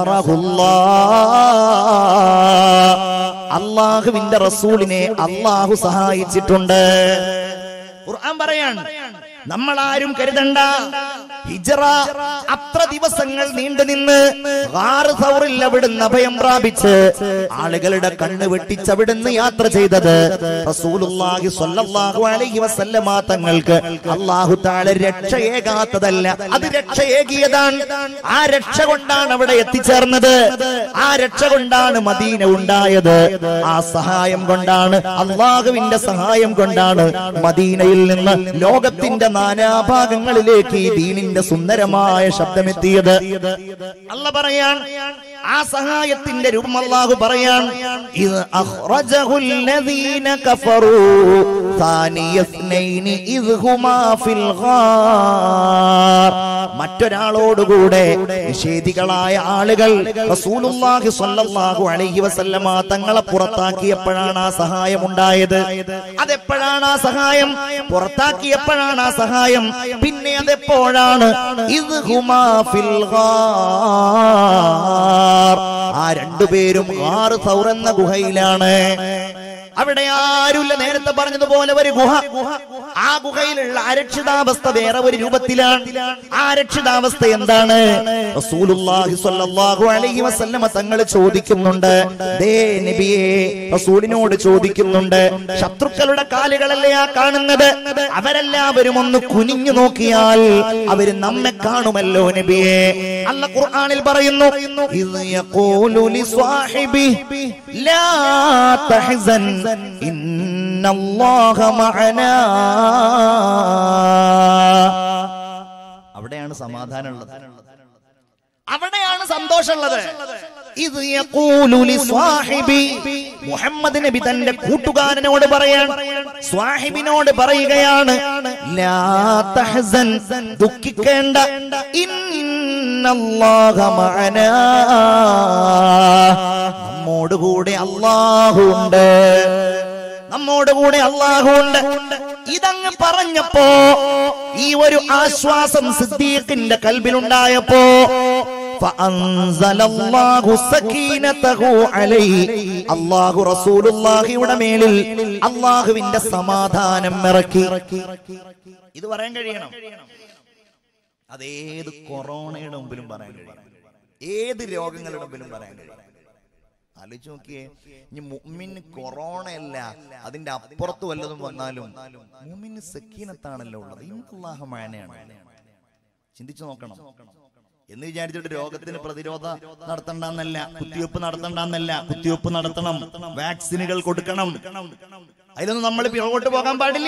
നസറഹുല്ലാ അള്ളാഹുവിന്റെ റസൂലിനെ അള്ളാഹു സഹായിച്ചിട്ടുണ്ട് ഖുർആൻ പറയാണ് നമ്മൾ ആരും കരുതണ്ട ഹിജറ അത്ര ദിവസങ്ങൾ നീണ്ടു നിന്ന് ഗാറ് സൗറിൽ അവിടുന്ന് അഭയം പ്രാപിച്ച് ആളുകളുടെ കണ്ണ് വെട്ടിച്ച് അവിടുന്ന് യാത്ര ചെയ്തത് റസൂലുള്ളാഹി സ്വല്ലല്ലാഹു അലൈഹി വസല്ലമ തങ്ങൾക്ക് അല്ലാഹു തആല രക്ഷയേകാത്തതല്ല അത് രക്ഷയേകിയതാണ് ആ രക്ഷ കൊണ്ടാണ് അവിടെ എത്തിച്ചേർന്നത് ആ രക്ഷ കൊണ്ടാണ് മദീന ഉണ്ടായത് ആ സഹായം കൊണ്ടാണ് അള്ളാഹുവിന്റെ സഹായം കൊണ്ടാണ് മദീനയിൽ നിന്ന് ലോകത്തിന്റെ നാനാഭാഗങ്ങളിലേക്ക് ഈ ദീനിന്റെ സുന്ദരമായ ശബ്ദമെത്തിയത് അല്ല പറയാൻ ആ സഹായത്തിന്റെ രൂപം അല്ലാഹു പറയാൻ ഇത് അഖ്റജഹുൽ ലദീന കഫറൂ ഥാനിയസ്നൈനി ഇദ് ഹുമാ ഫിൽ ഗാർ മറ്റൊരാളോടുകൂടെ നിഷേധികളായ ആളുകൾ റസൂലുള്ളാഹി സ്വല്ലല്ലാഹു അലൈഹി വസല്ലമ തങ്ങളെ പുറത്താക്കിയപ്പോഴാണ് ആ സഹായം ഉണ്ടായത് അതെപ്പോഴാണ് ആ സഹായം പുറത്താക്കിയപ്പോഴാണ് ആ സഹായം പിന്നെ അതെപ്പോഴാണ് ഇത് ഹുമാ ഫിൽ ഗാർ ആ രണ്ടുപേരും ആറ് സൗറെന്ന ഗുഹയിലാണ് അവിടെ ആരുമില്ല നേരത്തെ പറഞ്ഞതുപോലെ ഒരു ഗുഹ ആ ഗുഹയിലുള്ള അരക്ഷിതാവസ്ഥ വേറെ ഒരു രൂപത്തിലാണ് ആ അരക്ഷിതാവസ്ഥ എന്താണ് റസൂലുള്ളാഹി സ്വല്ലല്ലാഹു അലൈഹി വസല്ലമ തങ്ങൾ ചോദിക്കുന്നുണ്ട് ദേ നബിയെ റസൂലിനോട് ചോദിക്കുന്നുണ്ട് ശത്രുക്കളുടെ കാലുകളല്ലേ ആ കാണുന്നത് അവരെല്ലാവരും ഒന്ന് കുനിഞ്ഞു നോക്കിയാൽ അവര് നമ്മെ കാണുമല്ലോ നബിയെ അല്ല ഖുർആനിൽ പറയുന്നു ഇത് യഖൂലു ലിസ്വാഹിബി ലാ തഹ്സൻ ഇന്നല്ലാഹ മഅനാ അവിടെയാണ് സമാധാനമുള്ളത് അവിടെയാണ് സന്തോഷമുള്ളത് ഇത് യഖൂലു ലിസ്വാഹിബി മുഹമ്മദ് നബി തന്റെ കൂട്ടുകാരനോട് പറയാൻ സ്വാഹിബിനോട് പറയുകയാണ് ലാ തഹ്സൻ ദുഃഖിക്കേണ്ട ഇന്നല്ലാഹ മഅനാ നമ്മോട് കൂടെ അല്ലാഹു ഉണ്ട് നമ്മോട് കൂടെ അല്ലാഹു ഉണ്ട് ഇതങ്ങ് പറഞ്ഞപ്പോ ഈ ഒരു ആശ്വാസം സിദ്ദീഖിന്റെ കൽബിലുണ്ടായപ്പോ فأنزل الله سكينته عليه അള്ളാഹു റസൂലുള്ളാഹിയുടെ മേലിൽ അള്ളാഹുവിന്റെ സമാധാനം ഇറക്കി ഇത് പറയാൻ കഴിയണം അതേത് കൊറോണയുടെ മുമ്പിലും പറയാൻ കഴിയും ഏത് രോഗങ്ങളുടെ മുമ്പിലും പറയാൻ കഴിയും ആലോചിച്ച് നോക്കിയേ ഇനി മുമ്മിന് കൊറോണ അല്ല അതിന്റെ അപ്പുറത്ത് വല്ലതും വന്നാലും മുമ്മിന് സക്കീനത്താണല്ലോ ഉള്ളത് ഇന്നല്ലാഹമാനാണ് ചിന്തിച്ചു നോക്കണം എന്ന് വിചാരിച്ചിട്ട് രോഗത്തിന് പ്രതിരോധ നടത്തണ്ടെന്നല്ല കുത്തിവെപ്പ് നടത്തണ്ടെന്നല്ല കുത്തിവെപ്പ് നടത്തണം വാക്സിനുകൾ കൊടുക്കണം അതിലൊന്നും നമ്മൾ പിറകോട്ട് പോകാൻ പാടില്ല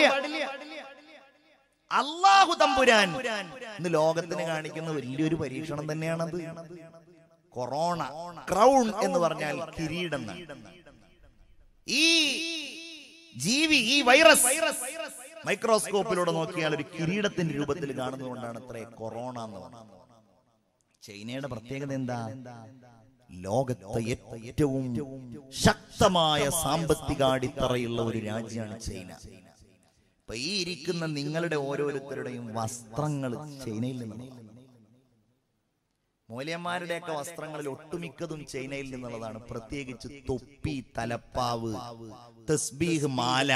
അള്ളാഹു തമ്പുരാൻ ഇന്ന് ലോകത്തിന് കാണിക്കുന്ന വലിയൊരു പരീക്ഷണം തന്നെയാണത് കൊറോണ ക്രൗൺ എന്ന് പറഞ്ഞാൽ കിരീടം എന്നാണ്. ഈ ജീവി ഈ വൈറസ് മൈക്രോസ്കോപ്പിലൂടെ നോക്കിയാൽ ഒരു കിരീടത്തിന്റെ രൂപത്തിൽ കാണുന്നതുകൊണ്ടാണ് അത്ര കൊറോണ എന്ന് പറയുന്നത് ചൈനയുടെ പ്രത്യേകത എന്താ ലോകത്തെ ഏറ്റവും ശക്തമായ സാമ്പത്തിക അടിത്തറയുള്ള ഒരു രാജ്യമാണ് ചൈന ഇപ്പൊ ഈ ഇരിക്കുന്ന നിങ്ങളുടെ ഓരോരുത്തരുടെയും വസ്ത്രങ്ങൾ ചൈനയിൽ നിന്നാണ് മൂല്യന്മാരുടെയൊക്കെ വസ്ത്രങ്ങളിൽ ഒട്ടുമിക്കതും ചൈനയിൽ നിന്നുള്ളതാണ് പ്രത്യേകിച്ച് തൊപ്പി തലപ്പാവ് തസ്ബീഹ് മാല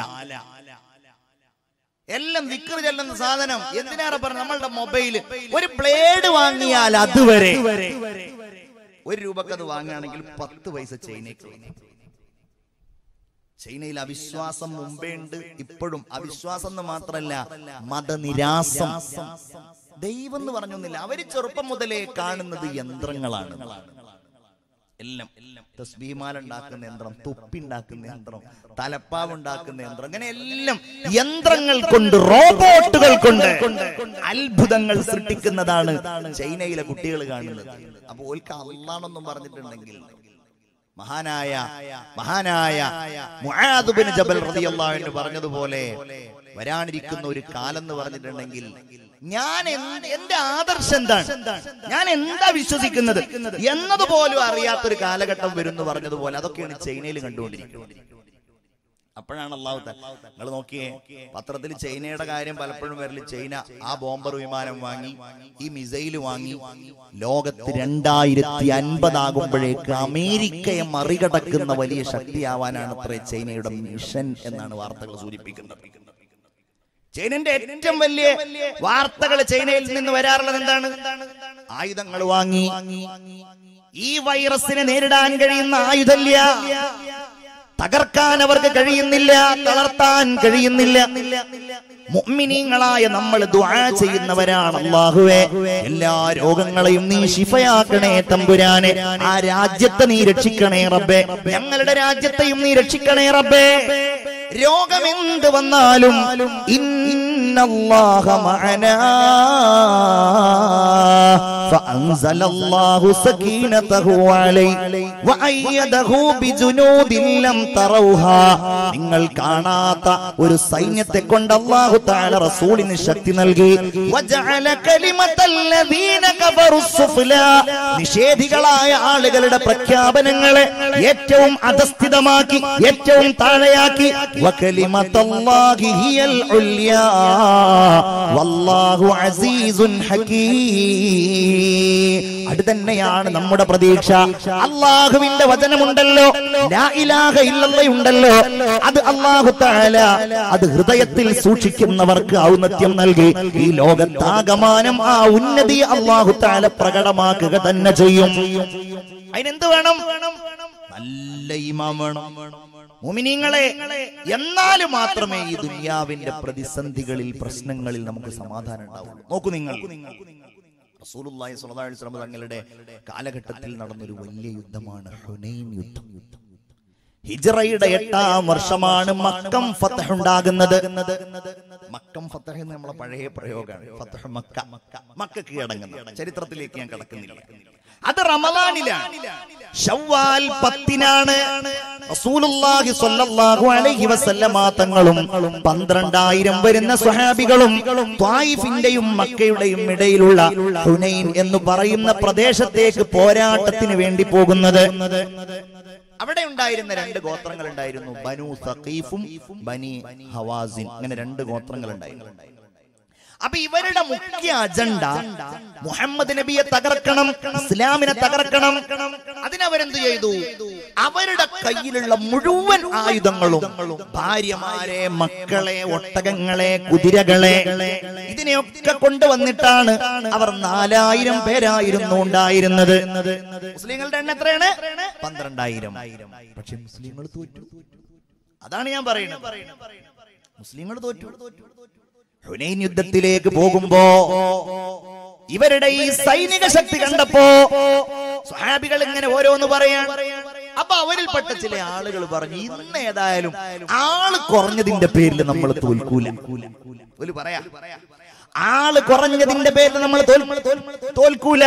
എല്ലാം വിക്രി ചെല്ലുന്ന സാധനം എന്തിനാണ് പറഞ്ഞത് നമ്മളുടെ മൊബൈല് ഒരു ബ്ലേഡ് വാങ്ങിയാൽ അതുവരെ ഒരു രൂപക്ക് അത് വാങ്ങുകയാണെങ്കിൽ പത്ത് പൈസ ചൈനയ്ക്ക് ചൈനയിൽ അവിശ്വാസം മുമ്പേ ഉണ്ട് ഇപ്പോഴും അവിശ്വാസം എന്ന് മാത്രല്ല മതനിരാസം ദൈവം എന്ന് പറഞ്ഞൊന്നില്ല അവര് ചെറുപ്പം മുതലേ കാണുന്നത് യന്ത്രങ്ങളാണ് എല്ലാം തസ്ബീമാല ഉണ്ടാക്കുന്ന യന്ത്രം തൊപ്പി ഉണ്ടാക്കുന്ന യന്ത്രം തലപ്പാവ് ഉണ്ടാക്കുന്ന യന്ത്രം അങ്ങനെ എല്ലാം യന്ത്രങ്ങൾ കൊണ്ട് റോബോട്ടുകൾ കൊണ്ട് അത്ഭുതങ്ങൾ സൃഷ്ടിക്കുന്നതാണ് ചൈനയിലെ കുട്ടികൾ കാണുന്നത് അപ്പൊ ഓൽക്ക് അള്ളാണെന്നും പറഞ്ഞിട്ടുണ്ടെങ്കിൽ മഹാനായ മഹാനായ മുആദ് ബിൻ ജബൽ റളിയല്ലാഹു അൻഹു പറഞ്ഞതുപോലെ വരാനിരിക്കുന്ന ഒരു കാലം എന്ന് പറഞ്ഞിട്ടുണ്ടെങ്കിൽ ഞാൻ എന്ത് എന്റെ ആദർശം എന്താണ് ഞാൻ എന്താ വിശ്വസിക്കുന്നത് എന്നതുപോലും അറിയാത്തൊരു കാലഘട്ടം വരും എന്ന് പറഞ്ഞതുപോലെ അതൊക്കെയാണ് ചൈനയിൽ കണ്ടുകൊണ്ടിരിക്കുന്നത് അപ്പോഴാണ് അള്ളാഹു നിങ്ങൾ നോക്കിയേ പത്രത്തിൽ ചൈനയുടെ കാര്യം പലപ്പോഴും വരല് ചൈന ആ ബോംബർ വിമാനം വാങ്ങി ഈ മിസൈൽ വാങ്ങി ലോകത്ത് രണ്ടായിരത്തി അൻപതാകുമ്പോഴേക്ക് അമേരിക്കയെ മറികടക്കുന്ന വലിയ ശക്തിയാവാനാണ് അത്ര ചൈനയുടെ മിഷൻ എന്നാണ് വാർത്തകൾ സൂചിപ്പിക്കുന്നത് ചൈനന്റെ ഏറ്റവും വലിയ വാർത്തകൾ ചൈനയിൽ നിന്ന് വരാറുള്ളത് എന്താണ് ആയുധങ്ങൾ വാങ്ങി ഈ വൈറസിനെ നേരിടാൻ കഴിയുന്ന ആയുധമില്ല തകർക്കാൻ അവർക്ക് കഴിയുന്നില്ല തളർത്താൻ കഴിയുന്നില്ല മുഅ്മിനീങ്ങളായ നമ്മൾ ദുആ ചെയ്യുന്നവരാണ് അല്ലാഹുവേ എല്ലാ രോഗങ്ങളെയും നീ ശിഫയാക്കണേ തമ്പുരാനെ ആ രാജ്യത്തെ നീ രക്ഷിക്കണേ റബ്ബേ ഞങ്ങളുടെ രാജ്യത്തെയും നീ രക്ഷിക്കണേ റബ്ബേ രോഗമെന്ത് വന്നാലും الله معنا فأنزل الله سكينته عليه وأيده بجنود لم تروها നിങ്ങൾ കാണാത്ത ഒരു സൈന്യത്തെ കൊണ്ട് അല്ലാഹു തആല റസൂലിന് ശക്തി നൽകി വജഅല കലിമത്തല്ലദീന കഫറു സുഫ്ലാ നിഷേധികളായ ആളുകളുടെ പ്രഖ്യാപനങ്ങളെ ഏറ്റവും അധസ്ഥിതമാക്കി ഏറ്റവും താഴെയാക്കി വകലിമത്തല്ലാഹി ഹിയൽ ഉല്യാ വല്ലാഹു അസീസുൻ ഹകീം അത് തന്നെയാണ് നമ്മുടെ പ്രതീക്ഷ അള്ളാഹുവിന്റെ വചനമുണ്ടല്ലോ ലാ ഇലാഹ ഇല്ലല്ലാഹ് ഉണ്ടല്ലോ അത് അള്ളാഹു തആല അത് ഹൃദയത്തിൽ സൂക്ഷിക്കുന്നവർക്ക് ഔന്നത്യം നൽകി ഈ ലോകത്താകമാനം ആ ഉന്നതി അള്ളാഹു തആല പ്രകടമാക്കുക തന്നെ ചെയ്യും അതിനെന്ത് വേണം നല്ല ഈമാൻ വേണം മുമിനീങ്ങളെ എന്നാലും മാത്രമേ ഈ ദുനിയാവിന്റെ പ്രതിസന്ധികളിൽ പ്രശ്നങ്ങളിൽ നമുക്ക് സമാധാനം ഉണ്ടാവുള്ളൂ നോക്കൂ നിങ്ങൾ റസൂലുള്ളാഹി സ്വല്ലല്ലാഹു അലൈഹി വസല്ലം തങ്ങളുടെ കാലഘട്ടത്തിൽ നടന്നൊരു വലിയ യുദ്ധമാണ് ഹുനൈൻ യുദ്ധം ഹിജ്റയുടെ എട്ടാം വർഷമാണ് മക്കം ഫത്തഹ് ഉണ്ടാകുന്നത് മക്കം ഫത്തഹ് എന്ന് നമ്മളെ പഴയ പ്രയോഗമാണ് ഫത്തഹ് മക്ക മക്ക കീഴടങ്ങുന്നത് ചരിത്രത്തിലേക്ക് ഞാൻ കടക്കുന്നില്ല അത് റമദാനിലാണ് ഷവ്വാൽ പത്തിനാണ് റസൂലുള്ളാഹി സ്വല്ലല്ലാഹു അലൈഹി വസല്ലമ തങ്ങളും പന്ത്രണ്ടായിരം വരുന്ന സ്വഹാബികളും ത്വായിഫിന്റെയും മക്കയുടെയും ഇടയിലുള്ള ഹുനൈൻ എന്ന് പറയുന്ന പ്രദേശത്തേക്ക് പോരാട്ടത്തിന് വേണ്ടി പോകുന്നത് അവിടെ ഉണ്ടായിരുന്ന രണ്ട് ഗോത്രങ്ങൾ ഉണ്ടായിരുന്നു ബനു സഖീഫും ബനി ഹവാസിൻ അങ്ങനെ രണ്ട് ഗോത്രങ്ങൾ ഉണ്ടായിരുന്നു അപ്പൊ ഇവരുടെ മുഖ്യ അജണ്ട മുഹമ്മദ് നബിയെ തകർക്കണം ഇസ്ലാമിനെ തകർക്കണം അതിനവരെന്ത് ചെയ്തു അവരുടെ കയ്യിലുള്ള മുഴുവൻ ആയുധങ്ങളും ഭാര്യമാരെ മക്കളെ ഒട്ടകങ്ങളെ കുതിരകളെ ഇതിനെയൊക്കെ കൊണ്ടുവന്നിട്ടാണ് അവർ നാലായിരം പേരായിരുന്നു ഉണ്ടായിരുന്നത് മുസ്ലിങ്ങളുടെ എണ്ണം എത്രയാണ് പന്ത്രണ്ടായിരം പക്ഷെ മുസ്ലിങ്ങൾ തോറ്റു അതാണ് ഞാൻ പറയുന്നത് മുസ്ലിങ്ങൾ തോറ്റു ഹുനൈൻ യുദ്ധത്തിലേക്ക് പോകുമ്പോ ഇവരുടെ ഈ സൈനിക ശക്തി കണ്ടപ്പോ സ്വഹാബികൾ ഇങ്ങനെ ഓരോന്ന് പറയാൻ അപ്പൊ അവരിൽപ്പെട്ട ചില ആളുകൾ പറഞ്ഞു ഇന്ന് ഏതായാലും ആള് കുറഞ്ഞതിന്റെ പേരിൽ നമ്മൾ തോൽക്കൂല ഒരു പറയാ ആള് കുറഞ്ഞതിന്റെ പേരിൽ നമ്മൾ തോൽ- തോൽക്കൂല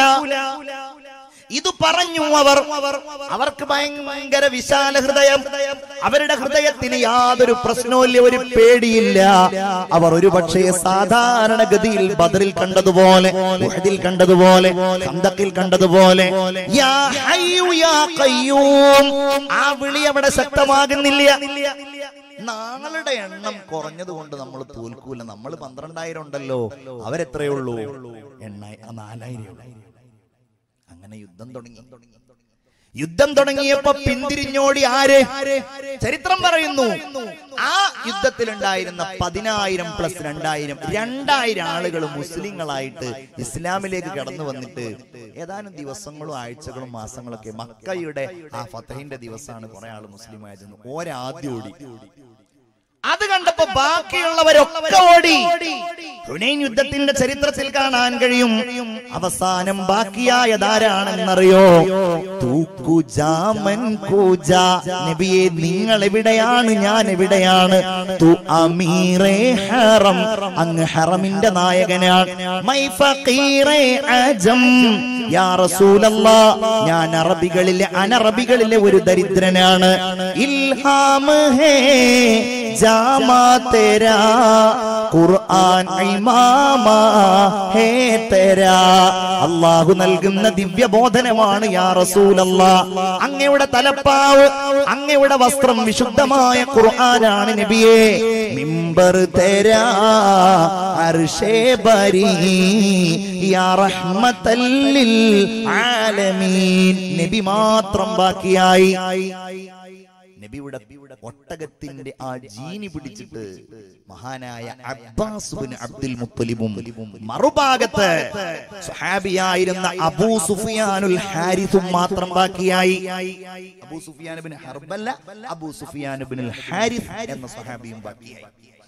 ഇത് പറഞ്ഞു അവർ അവർക്ക് ഭയങ്കര വിശാല ഹൃദയം അവരുടെ ഹൃദയത്തിന് യാതൊരു പ്രശ്നവുമില്ല ഒരു പേടിയില്ല അവർ ഒരു പക്ഷേ സാധാരണഗതിയിൽ ബദറിൽ കണ്ടതുപോലെ ഉഹദിൽ കണ്ടതുപോലെ ഖന്തക്കിൽ കണ്ടതുപോലെ യാ ഹയ്യു യാ ഖയ്യൂം ആ വിളി അവിടെ ശക്തമാകുന്നില്ല നാളുടെ എണ്ണം കുറഞ്ഞത് കൊണ്ട് നമ്മൾ തോൽക്കൂല നമ്മൾ പന്ത്രണ്ടായിരം ഉണ്ടല്ലോ അവരെത്രയുള്ളൂ എണ്ണ നാലായിരം അങ്ങനെ യുദ്ധം തുടങ്ങി യുദ്ധം തുടങ്ങിയപ്പോ പിന്തിരിഞ്ഞോടി ആര് ചരിത്രം പറയുന്നു ആ യുദ്ധത്തിലുണ്ടായിരുന്ന പതിനായിരം പ്ലസ് രണ്ടായിരം രണ്ടായിരം ആളുകൾ മുസ്ലിങ്ങളായിട്ട് ഇസ്ലാമിലേക്ക് കടന്നു വന്നിട്ട് ഏതാനും ദിവസങ്ങളും ആഴ്ചകളും മാസങ്ങളൊക്കെ മക്കയുടെ ആ ഫത്തഹിന്റെ ദിവസമാണ് കുറെ ആള് മുസ്ലിം ആയിരുന്നു ഒരാദ്യം ഓടി അത് കണ്ടപ്പോ ബാക്കിയുള്ളവരൊക്കെ ഓടി ഹുനൈൻ യുദ്ധത്തിന്റെ ചരിത്രത്തിൽ കാണാൻ കഴിയും അവസാനം ബാക്കിയായതാരാണെന്നറിയോ തൂക്കുജാമൻ കൂജ നബിയെ നിങ്ങൾ എവിടെയാണ് ഞാൻ എവിടെയാണ് തു അമീറേ ഹറം അങ്ങ് ഹറമിന്റെ നായകനാണ് മൈ ഫഖീറേ അജം യാ റസൂലല്ലാ ഞാൻ അറബികളിലെ അനറബികളിലെ ഒരു ദരിദ്രനാണ് ഇൽഹാം ഹേ ജാമാ തേരാ ഖുർആൻ ഇമാമാ ഹേ തേരാ അള്ളാഹു നൽകുന്ന ദിവ്യബോധനമാണ് യാ റസൂലല്ലാ അങ്ങയുടെ തലപ്പാവ് അങ്ങയുടെ വസ്ത്രം വിശുദ്ധമായ ഖുർആനാണ് നബിയെ മിമ്പർ തേരാ അർഷേ ബരി യാ റഹ്മത്തല്ലിൽ ആലമീൻ നബി മാത്രം ബാക്കിയായി നബിയുടെ ഒട്ടകത്തിന്റെ ആ ജീനി പിടിച്ചിട്ട് മഹാനായ അബ്ബാസ് ബിൻ അബ്ദുൽ മുത്തലിബും മറുഭാഗത്ത് സ്വഹാബിയായിരുന്ന അബൂ സുഫിയാനുൽ ഹാരിസും മാത്രം ബാക്കിയായി അബൂ സുഫിയാൻ ബിൻ ഹർബല്ല അബൂ സുഫിയാൻ ബിൻ ഹാരിസ് എന്ന സ്വഹാബിയും ബാക്കിയായി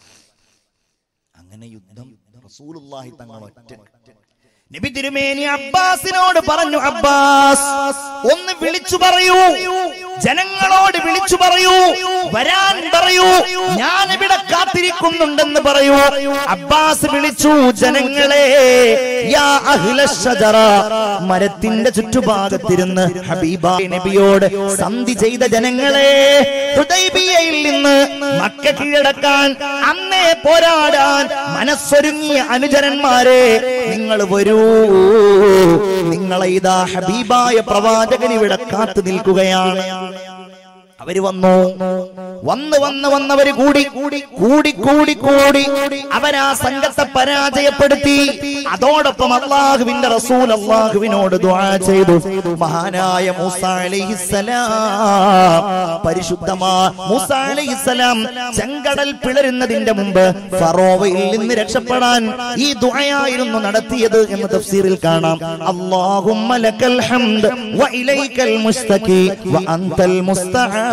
അങ്ങനെ യുദ്ധം റസൂലുള്ളാഹി തങ്ങൾ ഒറ്റ നബി തിരുമേനി അബ്ബാസിനോട് പറഞ്ഞു അബ്ബാസ് ഒന്ന് വിളിച്ചു പറയൂ ജനങ്ങളോട് വിളിച്ചു പറയൂ വരാൻ പറയൂ ഞാൻ ഇവിടെ കാത്തിരിക്കുന്നുണ്ടെന്ന് പറയൂ അബ്ബാസ് വിളിച്ചു ജനങ്ങളെ യാ അഹ്ല ഷജറ മരത്തിന്റെ ചുറ്റുഭാഗത്തിരുന്ന് ഹബീബ നബിയോട് സന്ധി ചെയ്ത ജനങ്ങളെ ഹുദൈബിയയിൽ നിന്ന് മക്ക കീഴടക്കാൻ അന്നേ പോരാടാൻ മനസ്സൊരുങ്ങിയ അനുചരന്മാരെ നിങ്ങൾ വരൂ നിങ്ങളെ ഇതാ ഹബീബായ പ്രവാചകൻ ഇവിടെ കാത്തു നിൽക്കുകയാണ് അവര് വന്നു വന്ന് വന്ന് വന്നവര് കൂടി കൂടി കൂടി കൂടി കൂടി അവരാ സംഘത്തെ പരാജയപ്പെടുത്തി അതോടൊപ്പം അള്ളാഹുവിന്റെ റസൂൽ അള്ളാഹുവിനോട് ദുആ ചെയ്തു മഹാനായ മൂസ അലൈഹിസ്സലാം പരിശുദ്ധമാ മൂസ അലൈഹിസ്സലാം ചെങ്കടൽ പിളരുന്നതിന്റെ മുമ്പ് ഫറോവയിൽ നിന്ന് രക്ഷപ്പെടാൻ ഈ ദുആയായിരുന്നു നടത്തിയത് എന്ന് തഫ്സീറിൽ കാണാം അല്ലാഹുമ്മ ലക്കൽ ഹംദ് വ ഇലൈക്കൽ മുസ്തഖി വ അൻതൽ മുസ്തആൻ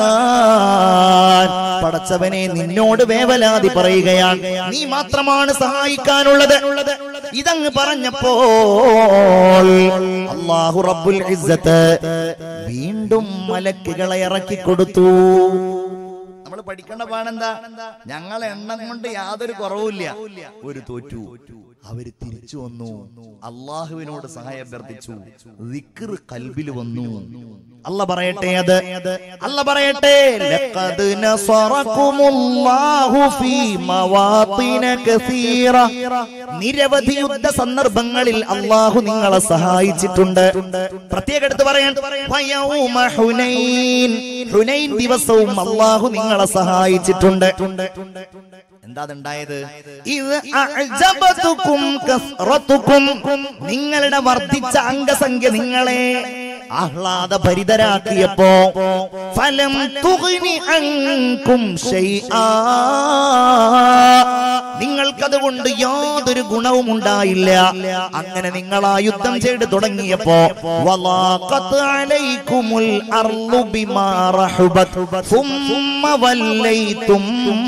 പടച്ചവനെ നിന്നോട് വേവലാതി പറയുകയാണ് നീ മാത്രമാണ് സഹായിക്കാനുള്ളത് ഇതങ്ങ് പറഞ്ഞപ്പോൾ അള്ളാഹു റബ്ബുൽ ഇസ്സത്ത് വീണ്ടും മലക്കുകളെ ഇറക്കി കൊടുത്തു നമ്മൾ പഠിക്കേണ്ട പാടെന്താ ഞങ്ങൾ എണ്ണം കൊണ്ട് യാതൊരു കുറവുമില്ല ഒരു തോറ്റു അവര് തിരിച്ചു വന്നു അള്ളാഹുവിനോട് സഹായം അഭ്യർത്ഥിച്ചു ദിക്ർ കൽബിൽ വന്നു അല്ല പറയട്ടെ അത് അല്ല പറയട്ടെ ലഖദ് നസറകുമുല്ലാഹു ഫീ മവാത്തിന കസീറ നിരവധി യുദ്ധ സന്ദർഭങ്ങളിൽ അള്ളാഹു നിങ്ങളെ സഹായിച്ചിട്ടുണ്ട് പ്രത്യേക എടുത്ത് പറയാൻ വയൗമ ഹുനൈൻ ഹുനൈൻ ദിവസവും അള്ളാഹു നിങ്ങളെ സഹായിച്ചിട്ടുണ്ട് എന്താ അതുണ്ടായത് ഇത് അഅ്ജബതുക്കും കസ്റത്തുക്കും നിങ്ങളുടെ വർദ്ധിച്ച അംഗസംഖ്യ നിങ്ങളെ ആഹ്ലാദ ഭരിതരാക്കിയപ്പോ ഫലം തുഗ്നി അൻകും ശൈആ നിങ്ങൾക്കതുകൊണ്ട് യാതൊരു ഗുണവും ഉണ്ടായില്ല അങ്ങനെ നിങ്ങൾ ആ യുദ്ധം ചെയ്ത് തുടങ്ങിയപ്പോ വലാഖത്ത് അലൈക്കുമുൽ അർളു ബിമാ റഹബത് ثم വല്ലൈതും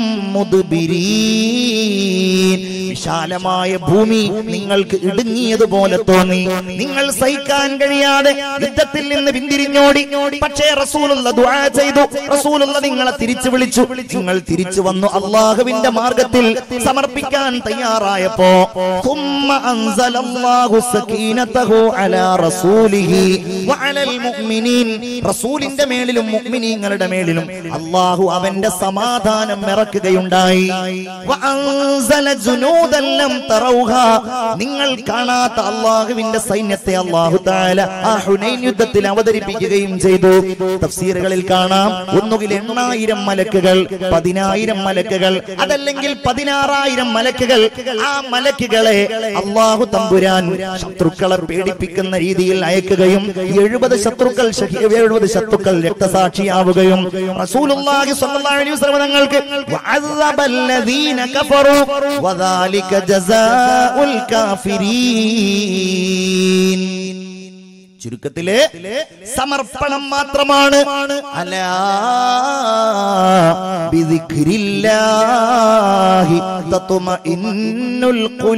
മുദ്ബിരീൻ വിശാലമായ ഭൂമി നിങ്ങൾക്ക് ഇടുങ്ങിയതുപോലെ തോന്നി നിങ്ങൾ സഹിക്കാൻ കഴിയാതെ യുദ്ധത്തിൽ നിന്ന് പിന്തിരിഞ്ഞോടി പക്ഷേ റസൂലുള്ള ദുആ ചെയ്തു റസൂലുള്ള നിങ്ങളെ തിരിച്ചു വിളിച്ചു നിങ്ങൾ തിരിച്ചു വന്നു അള്ളാഹുവിന്റെ മാർഗത്തിൽ സമർപ്പിക്കാൻ തയ്യാറായപ്പോ ثم أنزل الله سكينته على رسوله وعلى المؤمنين റസൂലിന്റെ മേലിലും മുഅ്മിനീങ്ങളുടെ മേലിലും അള്ളാഹു അവന്റെ സമാധാനം ഇറക്കുകയുണ്ടായി വഅൻസല ജുനൂദൻ ലം തറൗഹാ നിങ്ങൾ കാണാത്ത അള്ളാഹുവിന്റെ സൈന്യത്തെ അള്ളാഹു താല ആ ഹുനൈൻ യുദ്ധത്തിൽ അവതരിപ്പിക്കുകയും ചെയ്തു തഫ്സീറുകളിൽ കാണാം ഒന്നുകിൽ എണ്ണായിരം മലക്കുകൾ പതിനായിരം മലക്കുകൾ അതല്ലെങ്കിൽ പതിനാറായിരം മലക്കുകൾ ആ മലക്കുകളെ അള്ളാഹു തമ്പുരാൻ ശത്രുക്കളെ പേടിപ്പിക്കുന്ന രീതിയിൽ അയക്കുകയും എഴുപത് ശത്രുക്കൾ ഷഹീ- എഴുപത് ശത്രുക്കൾ രക്തസാക്ഷിയാവുകയും റസൂലുള്ളാഹി സ്വല്ലല്ലാഹു അലൈഹി വസല്ലം തങ്ങൾക്ക് വഅദബല്ലദീന കഫറു വദാലിക ജസാഉൽ കാഫിരീൻ ചുരുക്കത്തില് സമർപ്പണം മാത്രമാണ് അലാ ബിദിക്രില്ലാഹി തത്മഇന്നുൽ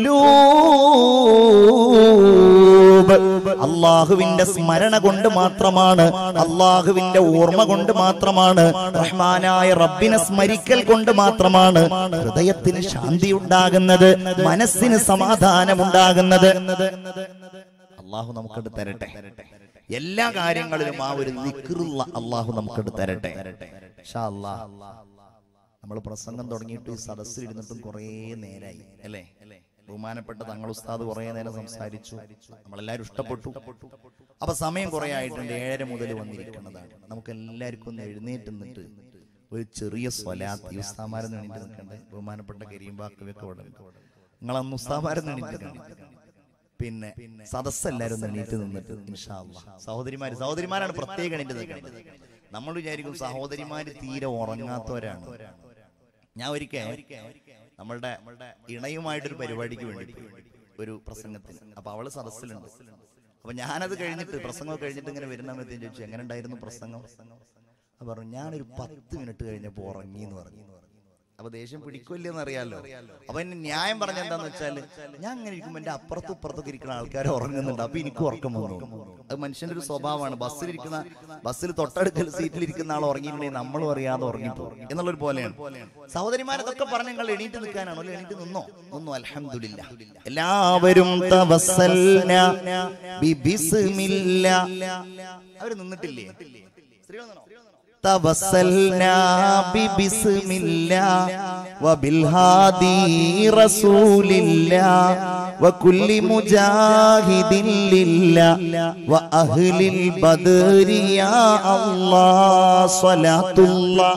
ഖുലൂബ് അള്ളാഹുവിന്റെ സ്മരണ കൊണ്ട് മാത്രമാണ് അള്ളാഹുവിന്റെ ഓർമ്മ കൊണ്ട് മാത്രമാണ് റഹ്മാനായ റബ്ബിനെ സ്മരിക്കൽ കൊണ്ട് മാത്രമാണ് ഹൃദയത്തിന് ശാന്തി ഉണ്ടാകുന്നത് മനസ്സിന് സമാധാനം ഉണ്ടാകുന്നത് അള്ളാഹു നമുക്കത് തരട്ടെ എല്ലാ കാര്യങ്ങളിലും ആ ഒരു നിക്കറുള്ള അള്ളാഹു നമുക്കത് തരട്ടെ ഇൻഷാ അല്ലാ. നമ്മൾ പ്രസംഗം തുടങ്ങിയിട്ട് ഈ സദസ്സിൽ ഇരുന്നിട്ടും കുറേ നേരായി അല്ലേ ബഹുമാനപ്പെട്ട തങ്ങൾ ഉസ്താദ് കുറേ നേരം സംസാരിച്ചു നമ്മളെല്ലാവരും ഇഷ്ടപ്പെട്ടു അപ്പൊ സമയം കുറെ ആയിട്ടുണ്ട് ഏഴര മുതൽ വന്നിരിക്കുന്നതാണ് നമുക്ക് എല്ലാവർക്കും ഒന്ന് എഴുന്നേറ്റ് നിന്നിട്ട് ഒരു ചെറിയ സ്വലാത്ത് ഈ ഉസ്താമാരെന്ന് എണീറ്റ് നിൽക്കണ്ടേ ബഹുമാനപ്പെട്ട കരീം ബാക്കുവൊക്കെ ഇവിടെ ഉണ്ട്. നിങ്ങളന്ന് ഉസ്താമാരെന്ന് എണീറ്റ് നിൽക്കണം പിന്നെ സദസ്സെല്ലാരും ഒന്ന് എണീറ്റ് നിന്നിട്ട് ഇൻഷാ അല്ലാ. സഹോദരിമാര് സഹോദരിമാരാണ് പ്രത്യേകം എണീറ്റ് നിൽക്കേണ്ടത് നമ്മൾ വിചാരിക്കും സഹോദരിമാര് തീരെ ഉറങ്ങാത്തവരാണ് ഞാൻ ഒരിക്കൽ നമ്മളുടെ ഇണയുമായിട്ടൊരു പരിപാടിക്ക് വേണ്ടി പോയി. ഒരു പ്രസംഗത്തിന് അപ്പൊ അവള് സദസ്സിലുണ്ട് അപ്പൊ ഞാനത് കഴിഞ്ഞിട്ട് പ്രസംഗം കഴിഞ്ഞിട്ട് ഇങ്ങനെ വരുന്ന സമയത്ത് ചോദിച്ചു എങ്ങനെ ഉണ്ടായിരുന്നു പ്രസംഗം അപ്പൊ പറഞ്ഞു ഞാനൊരു പത്ത് മിനിറ്റ് കഴിഞ്ഞപ്പോ ഉറങ്ങി എന്ന് പറഞ്ഞു അപ്പൊ ദേഷ്യം പിടിക്കില്ലെന്ന് അറിയാലോ അപ്പൊ എന്നെ ന്യായം പറഞ്ഞ എന്താന്ന് വെച്ചാല് ഞാൻ അങ്ങനെ ഇരിക്കുമ്പോ എന്റെ അപ്പുറത്തും ഇപ്പുറത്തൊക്കെ ഇരിക്കുന്ന ആൾക്കാർ ഉറങ്ങുന്നുണ്ട് അപ്പൊ എനിക്ക് ഉറക്കം വന്നു അത് മനുഷ്യന്റെ ഒരു സ്വഭാവമാണ് ബസ്സിലിരിക്കുന്ന ബസ്സിൽ തൊട്ടടുക്കൽ സീറ്റിൽ ഇരിക്കുന്ന ആൾ ഉറങ്ങിയിട്ടുണ്ടെങ്കിൽ നമ്മളും അറിയാതെ ഉറങ്ങിപ്പോകും എന്നുള്ളൊരു പോലെയാണ് സഹോദരിമാരതൊക്കെ പറഞ്ഞ നിങ്ങൾ എണീറ്റ് നിൽക്കാനാണോ അല്ലെ എണീറ്റ് നിന്നോ ഒന്നും അലഹമില്ല എല്ലാവരും തവസ്സൽന ബിബിസ്മില്ല അവര് നിന്നിട്ടില്ലേ സ്ത്രീകൾ നിന്നോ? توسلنا ببسم الله وبالهادي رسول الله وكل مجاهد لله وأهل البدر يا الله صلاة الله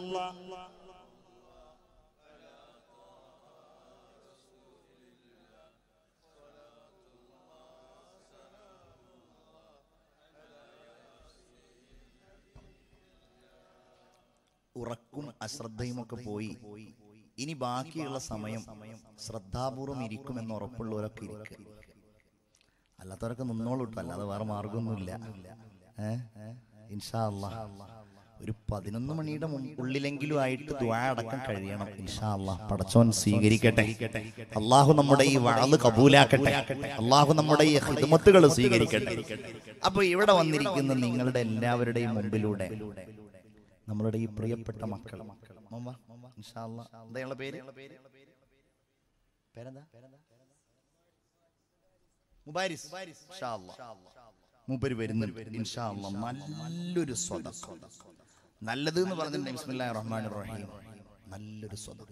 ഉറക്കും അശ്രദ്ധയും ഒക്കെ പോയി ഇനി ബാക്കിയുള്ള സമയം ശ്രദ്ധാപൂർവം ഇരിക്കുമെന്ന് ഉറപ്പുള്ളവരൊക്കെ ഇരിക്കുക അല്ലാത്തവരൊക്കെ നിന്നോളൂ ട്ടോ അല്ലാതെ വേറെ മാർഗമൊന്നുമില്ല ഏ ഇൻഷാ അല്ലാ ഒരു പതിനൊന്ന് മണിയുടെ മുൻ- ഉള്ളിലെങ്കിലും ആയിട്ട് ദ്വാ അടക്കം കഴിയണം ഇൻഷാ അല്ലാ പടച്ചോൻ സ്വീകരിക്കട്ടെ അള്ളാഹു നമ്മുടെ ഈ വാള് കബൂലാക്കട്ടെ അള്ളാഹു നമ്മുടെ ഈ ഹിദ്മത്തുകൾ സ്വീകരിക്കട്ടെ അപ്പൊ ഇവിടെ വന്നിരിക്കുന്ന നിങ്ങളുടെ എല്ലാവരുടെയും മുമ്പിലൂടെ നമ്മളുടെ ഈ പ്രിയപ്പെട്ട മക്കൾ മമ്മ, ഇൻഷാ അല്ലാ. എന്താ ഇയാളുടെ പേര് പേരെന്താ മുബാരിസ് ഇൻഷാ അല്ലാ. മൂപ്പര് വരുന്നുണ്ട് ഇൻഷാ അല്ലാ. നല്ലൊരു സ്വതക്ക നല്ലത് എന്ന് പറഞ്ഞിട്ടുണ്ടെങ്കിൽ ബിസ്മില്ലാഹിർ റഹ്മാനിർ റഹീം നല്ലൊരു സ്വതക്ക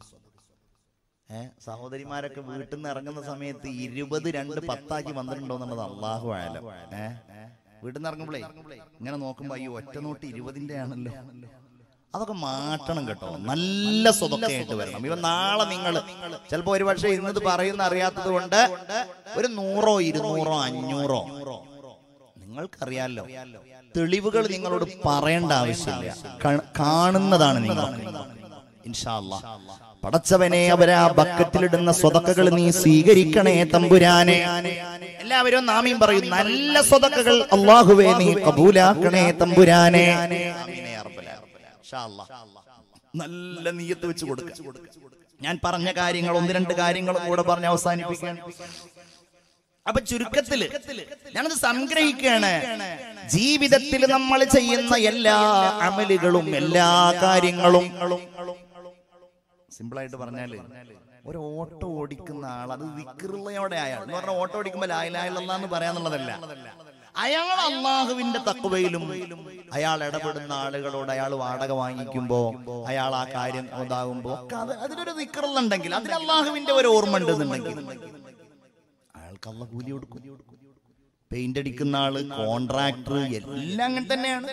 ഏ സഹോദരിമാരൊക്കെ വീട്ടിൽ നിന്ന് ഇറങ്ങുന്ന സമയത്ത് ഇരുപത് രണ്ട് പത്താക്കി വന്നിട്ടുണ്ടോ എന്നുള്ളത് അള്ളാഹു ആയാലും ഏ വീട്ടിൽ നിന്ന് ഇറങ്ങുമ്പോഴേ ഇങ്ങനെ നോക്കുമ്പോ ഈ ഒറ്റ നോട്ട് ഇരുപതിന്റെ ആണല്ലോ അതൊക്കെ മാറ്റണം കേട്ടോ നല്ല സ്വതക്കയായിട്ട് വരണം ഇവ നാളെ നിങ്ങൾ ചിലപ്പോ ഒരു പക്ഷേ ഇന്നത് പറയുന്ന അറിയാത്തത് കൊണ്ട് ഒരു നൂറോ ഇരുന്നൂറോ അഞ്ഞൂറോ നിങ്ങൾക്കറിയാലോ തെളിവുകൾ നിങ്ങളോട് പറയേണ്ട ആവശ്യമില്ല കാ- കാണുന്നതാണ് നിങ്ങൾ ഇൻഷാ അല്ലാ. പടച്ചവനെ അവരാ ബക്കറ്റിലിടുന്ന സ്വതക്കകൾ നീ സ്വീകരിക്കണേ തമ്പുരാനെ എല്ലാവരും നാമീം പറയും നല്ല സ്വതക്കകൾ അള്ളാഹുവേ നീ കബൂലാക്കണേ തമ്പുരാനെ ആമീനെ യാ റബ്ബൽ ആലമീൻ. ഇൻഷാ അല്ലാ. നല്ല നീയത്ത് വെച്ച് കൊടുക്ക ഞാൻ പറഞ്ഞ കാര്യങ്ങൾ ഒന്ന് രണ്ട് കാര്യങ്ങളും കൂടെ പറഞ്ഞ് അവസാനിപ്പിക്കാൻ അപ്പൊ ചുരുക്കത്തില് ഞാനത് സംഗ്രഹിക്കുകയാണ് ജീവിതത്തിൽ നമ്മൾ ചെയ്യുന്ന എല്ലാ അമലുകളും എല്ലാ കാര്യങ്ങളും സിമ്പിൾ ആയിട്ട് പറഞ്ഞാല് ഒരു ഓട്ടോ ഓടിക്കുന്ന ആൾ അത് വിക്രുള്ളയോടെ അയാൾ എന്ന് പറഞ്ഞാൽ ഓട്ടോ ഓടിക്കുമ്പോൾ ലായിലായില്ലെന്ന് പറയാന്നുള്ളതല്ല അയാൾ അള്ളാഹുവിന്റെ തക്കുവയിലും അയാൾ ഇടപെടുന്ന ആളുകളോട് അയാൾ വാടക വാങ്ങിക്കുമ്പോ അയാൾ ആ കാര്യം ഇതാകുമ്പോ ഒക്കെ അത് അതിലൊരു വിക്രുള്ളുണ്ടെങ്കിൽ അതിൽ അള്ളാഹുവിന്റെ ഒരു ഓർമ്മ ഉണ്ടെന്നുണ്ടെങ്കിൽ അയാൾക്ക് അള്ള കൂലി കൊടുക്കും പെയിന്റ് അടിക്കുന്ന ആള് കോൺട്രാക്ടർ എല്ലാം അങ്ങനെ തന്നെയാണ്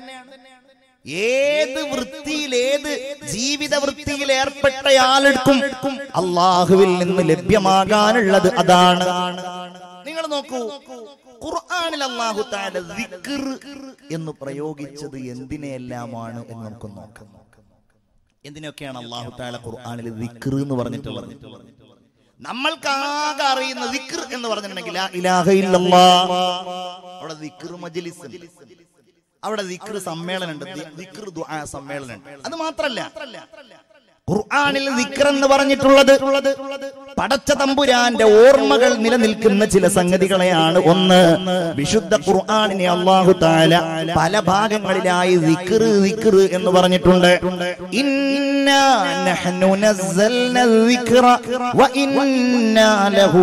ഏത് വൃത്തിയിൽ ഏത് ജീവിത വൃത്തിയിൽ ഏർപ്പെട്ട ആളെടുക്കും അള്ളാഹുവിൽ നിന്ന് ലഭ്യമാകാനുള്ളത് അതാണ് നിങ്ങൾ നോക്കൂ ഖുർആനിൽ അള്ളാഹു താല ദിക്ർ എന്ന് പ്രയോഗിച്ചത് എന്തിനെല്ലാമാണ് എന്ന് നമുക്ക് നോക്കാം എന്തിനൊക്കെയാണ് അള്ളാഹു താല ഖുർആനിൽ ദിക്ർ എന്ന് പറഞ്ഞിട്ടുള്ളത് നമ്മൾക്ക് ആകെ അറിയുന്ന ദിക്ർ എന്ന് പറഞ്ഞിട്ടുണ്ടെങ്കിൽ ലാ ഇലാഹ ഇല്ലല്ലാഹ്. അവിടെ ദിക്ർ മജ്ലിസ് ഉണ്ട്. അവിടെ ദിക്ർ സമ്മേളനം ഉണ്ട് ദിക്ർ ദുആ സമ്മേളനം ഉണ്ട് അത് മാത്രല്ല ഖുർആനിൽ ദിക്ർ എന്ന് പറഞ്ഞിട്ടുള്ളത് പടച്ച തമ്പുരാന്റെ ഓർമ്മകൾ നിലനിൽക്കുന്ന ചില സംഗതികളെയാണ് ഒന്ന് വിശുദ്ധ ഖുർആനിനെ അള്ളാഹു താല പല ഭാഗങ്ങളിലായി ദിക്ർ ദിക്ർ എന്ന് പറഞ്ഞിട്ടുണ്ട് ഇന്നാ നഹ്നു നസ്സൽന الذِّكْرَ وَإِنَّا لَهُ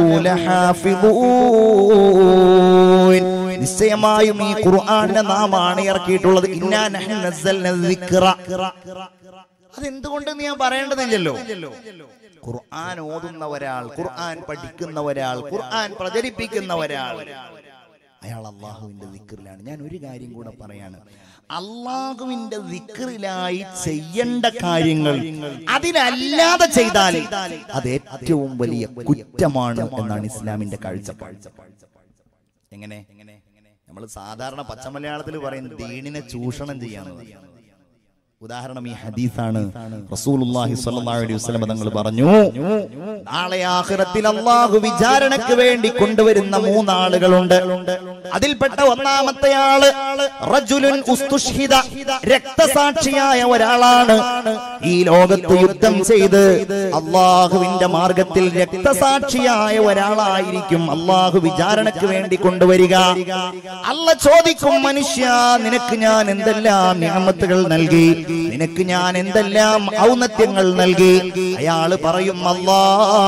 لَحَافِظُونَ നിശ്ചയമായും ഈ ഖുർആനിനെ നാമാണ് ഇറക്കിയിട്ടുള്ളത് ഇന്നാ നഹ്നു നസ്സൽന الذِّكْرَ അതെന്തുകൊണ്ട് ഞാൻ പറയേണ്ടതില്ലല്ലോ ഖുർആൻ ഓതുന്ന ഒരാൾ ഖുർആൻ പഠിക്കുന്ന ഒരാൾ ഖുർആൻ പ്രചരിപ്പിക്കുന്ന ഒരാൾ അയാൾ അള്ളാഹുവിന്റെ ദിക്റിലാണ് ഞാൻ ഒരു കാര്യം കൂടെ പറയാണ് അള്ളാഹുവിന്റെ ദിക്റിലായി ചെയ്യേണ്ട കാര്യങ്ങൾ അതിനല്ലാതെ ചെയ്താൽ അത് ഏറ്റവും വലിയ കുറ്റമാണ് എന്നാണ് ഇസ്ലാമിന്റെ കാഴ്ചപ്പാട് എങ്ങനെ നമ്മൾ സാധാരണ പച്ചമലയാളത്തിൽ പറയും ദീനിനെ ചൂഷണം ചെയ്യാന്ന് ഉദാഹരണം ഈ ഹദീസാണ് റസൂലുള്ളാഹി സ്വല്ലല്ലാഹു അലൈഹി വസല്ലം തങ്ങൾ പറഞ്ഞു നാളെ ആഖിറത്തിൽ അള്ളാഹു വിചാരണയ്ക്ക് വേണ്ടി കൊണ്ടുവരുന്ന മൂന്നാളുകളുണ്ട് അതിൽപ്പെട്ട ഒന്നാമത്തെ ആള് റജുലുൻ ഉസ്തുഷ്ഹിദ രക്തസാക്ഷിയായ ഒരാളാണ് ഈ ലോകത്ത് യുദ്ധം ചെയ്ത് അള്ളാഹുവിന്റെ മാർഗത്തിൽ രക്തസാക്ഷിയായ ഒരാളായിരിക്കും അള്ളാഹു വിചാരണയ്ക്ക് വേണ്ടി കൊണ്ടുവരിക അല്ല ചോദിക്കും മനുഷ്യ നിനക്ക് ഞാൻ എന്തെല്ലാം നിയമത്തുകൾ നൽകി നിനക്ക് ഞാൻ എന്തെല്ലാം ഔന്നത്യങ്ങൾ നൽകി അയാള് പറയും അല്ലാ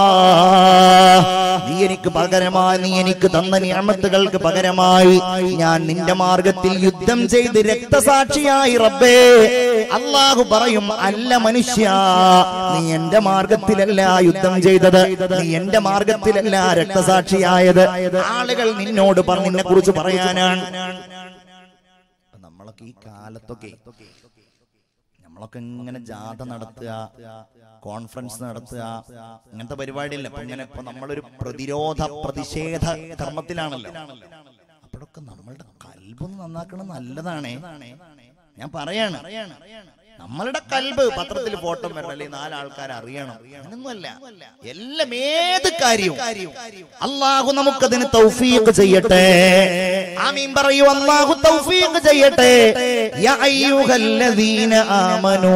നീ എനിക്ക് പകരമായി നീ എനിക്ക് തന്ന നിയമത്തുകൾക്ക് പകരമായി ഞാൻ നിന്റെ മാർഗത്തിൽ യുദ്ധം ചെയ്ത് രക്തസാക്ഷിയായി റബ്ബേ അള്ളാഹു പറയും അല്ല മനുഷ്യ നീ എന്റെ മാർഗത്തിലല്ല യുദ്ധം ചെയ്തത് നീ എന്റെ മാർഗത്തിലല്ല രക്തസാക്ഷിയായത് ആളുകൾ നിന്നോട് പറഞ്ഞതിനെ കുറിച്ച് പറയാനാണ് നമ്മളൊക്കെ ഈ കാലത്തൊക്കെ നമ്മളൊക്കെ ഇങ്ങനെ ജാഥ നടത്തുക കോൺഫറൻസ് നടത്തുക ഇങ്ങനത്തെ പരിപാടിയില്ല അപ്പൊ ഇങ്ങനെ ഇപ്പൊ നമ്മളൊരു പ്രതിരോധ പ്രതിഷേധ കർമ്മത്തിലാണല്ലോ അപ്പോഴൊക്കെ നമ്മളുടെ കൽബൊന്ന് നന്നാക്കണം നല്ലതാണേ ഞാൻ പറയാണ് നമ്മളുടെ കൽബ് പത്രത്തിൽ ഫോട്ടോ വരണം അല്ലെങ്കിൽ നാലാൾക്കാർ അറിയണം അങ്ങനൊന്നുമല്ല എല്ലാം ഏത് കാര്യവും അള്ളാഹു നമുക്കതിന് തൗഫീഖ് ചെയ്യട്ടെ ആമീൻ പറയൂ അള്ളാഹു തൗഫീഖ് ചെയ്യട്ടെ യാ അയ്യുഹല്ലദീന ആമനൂ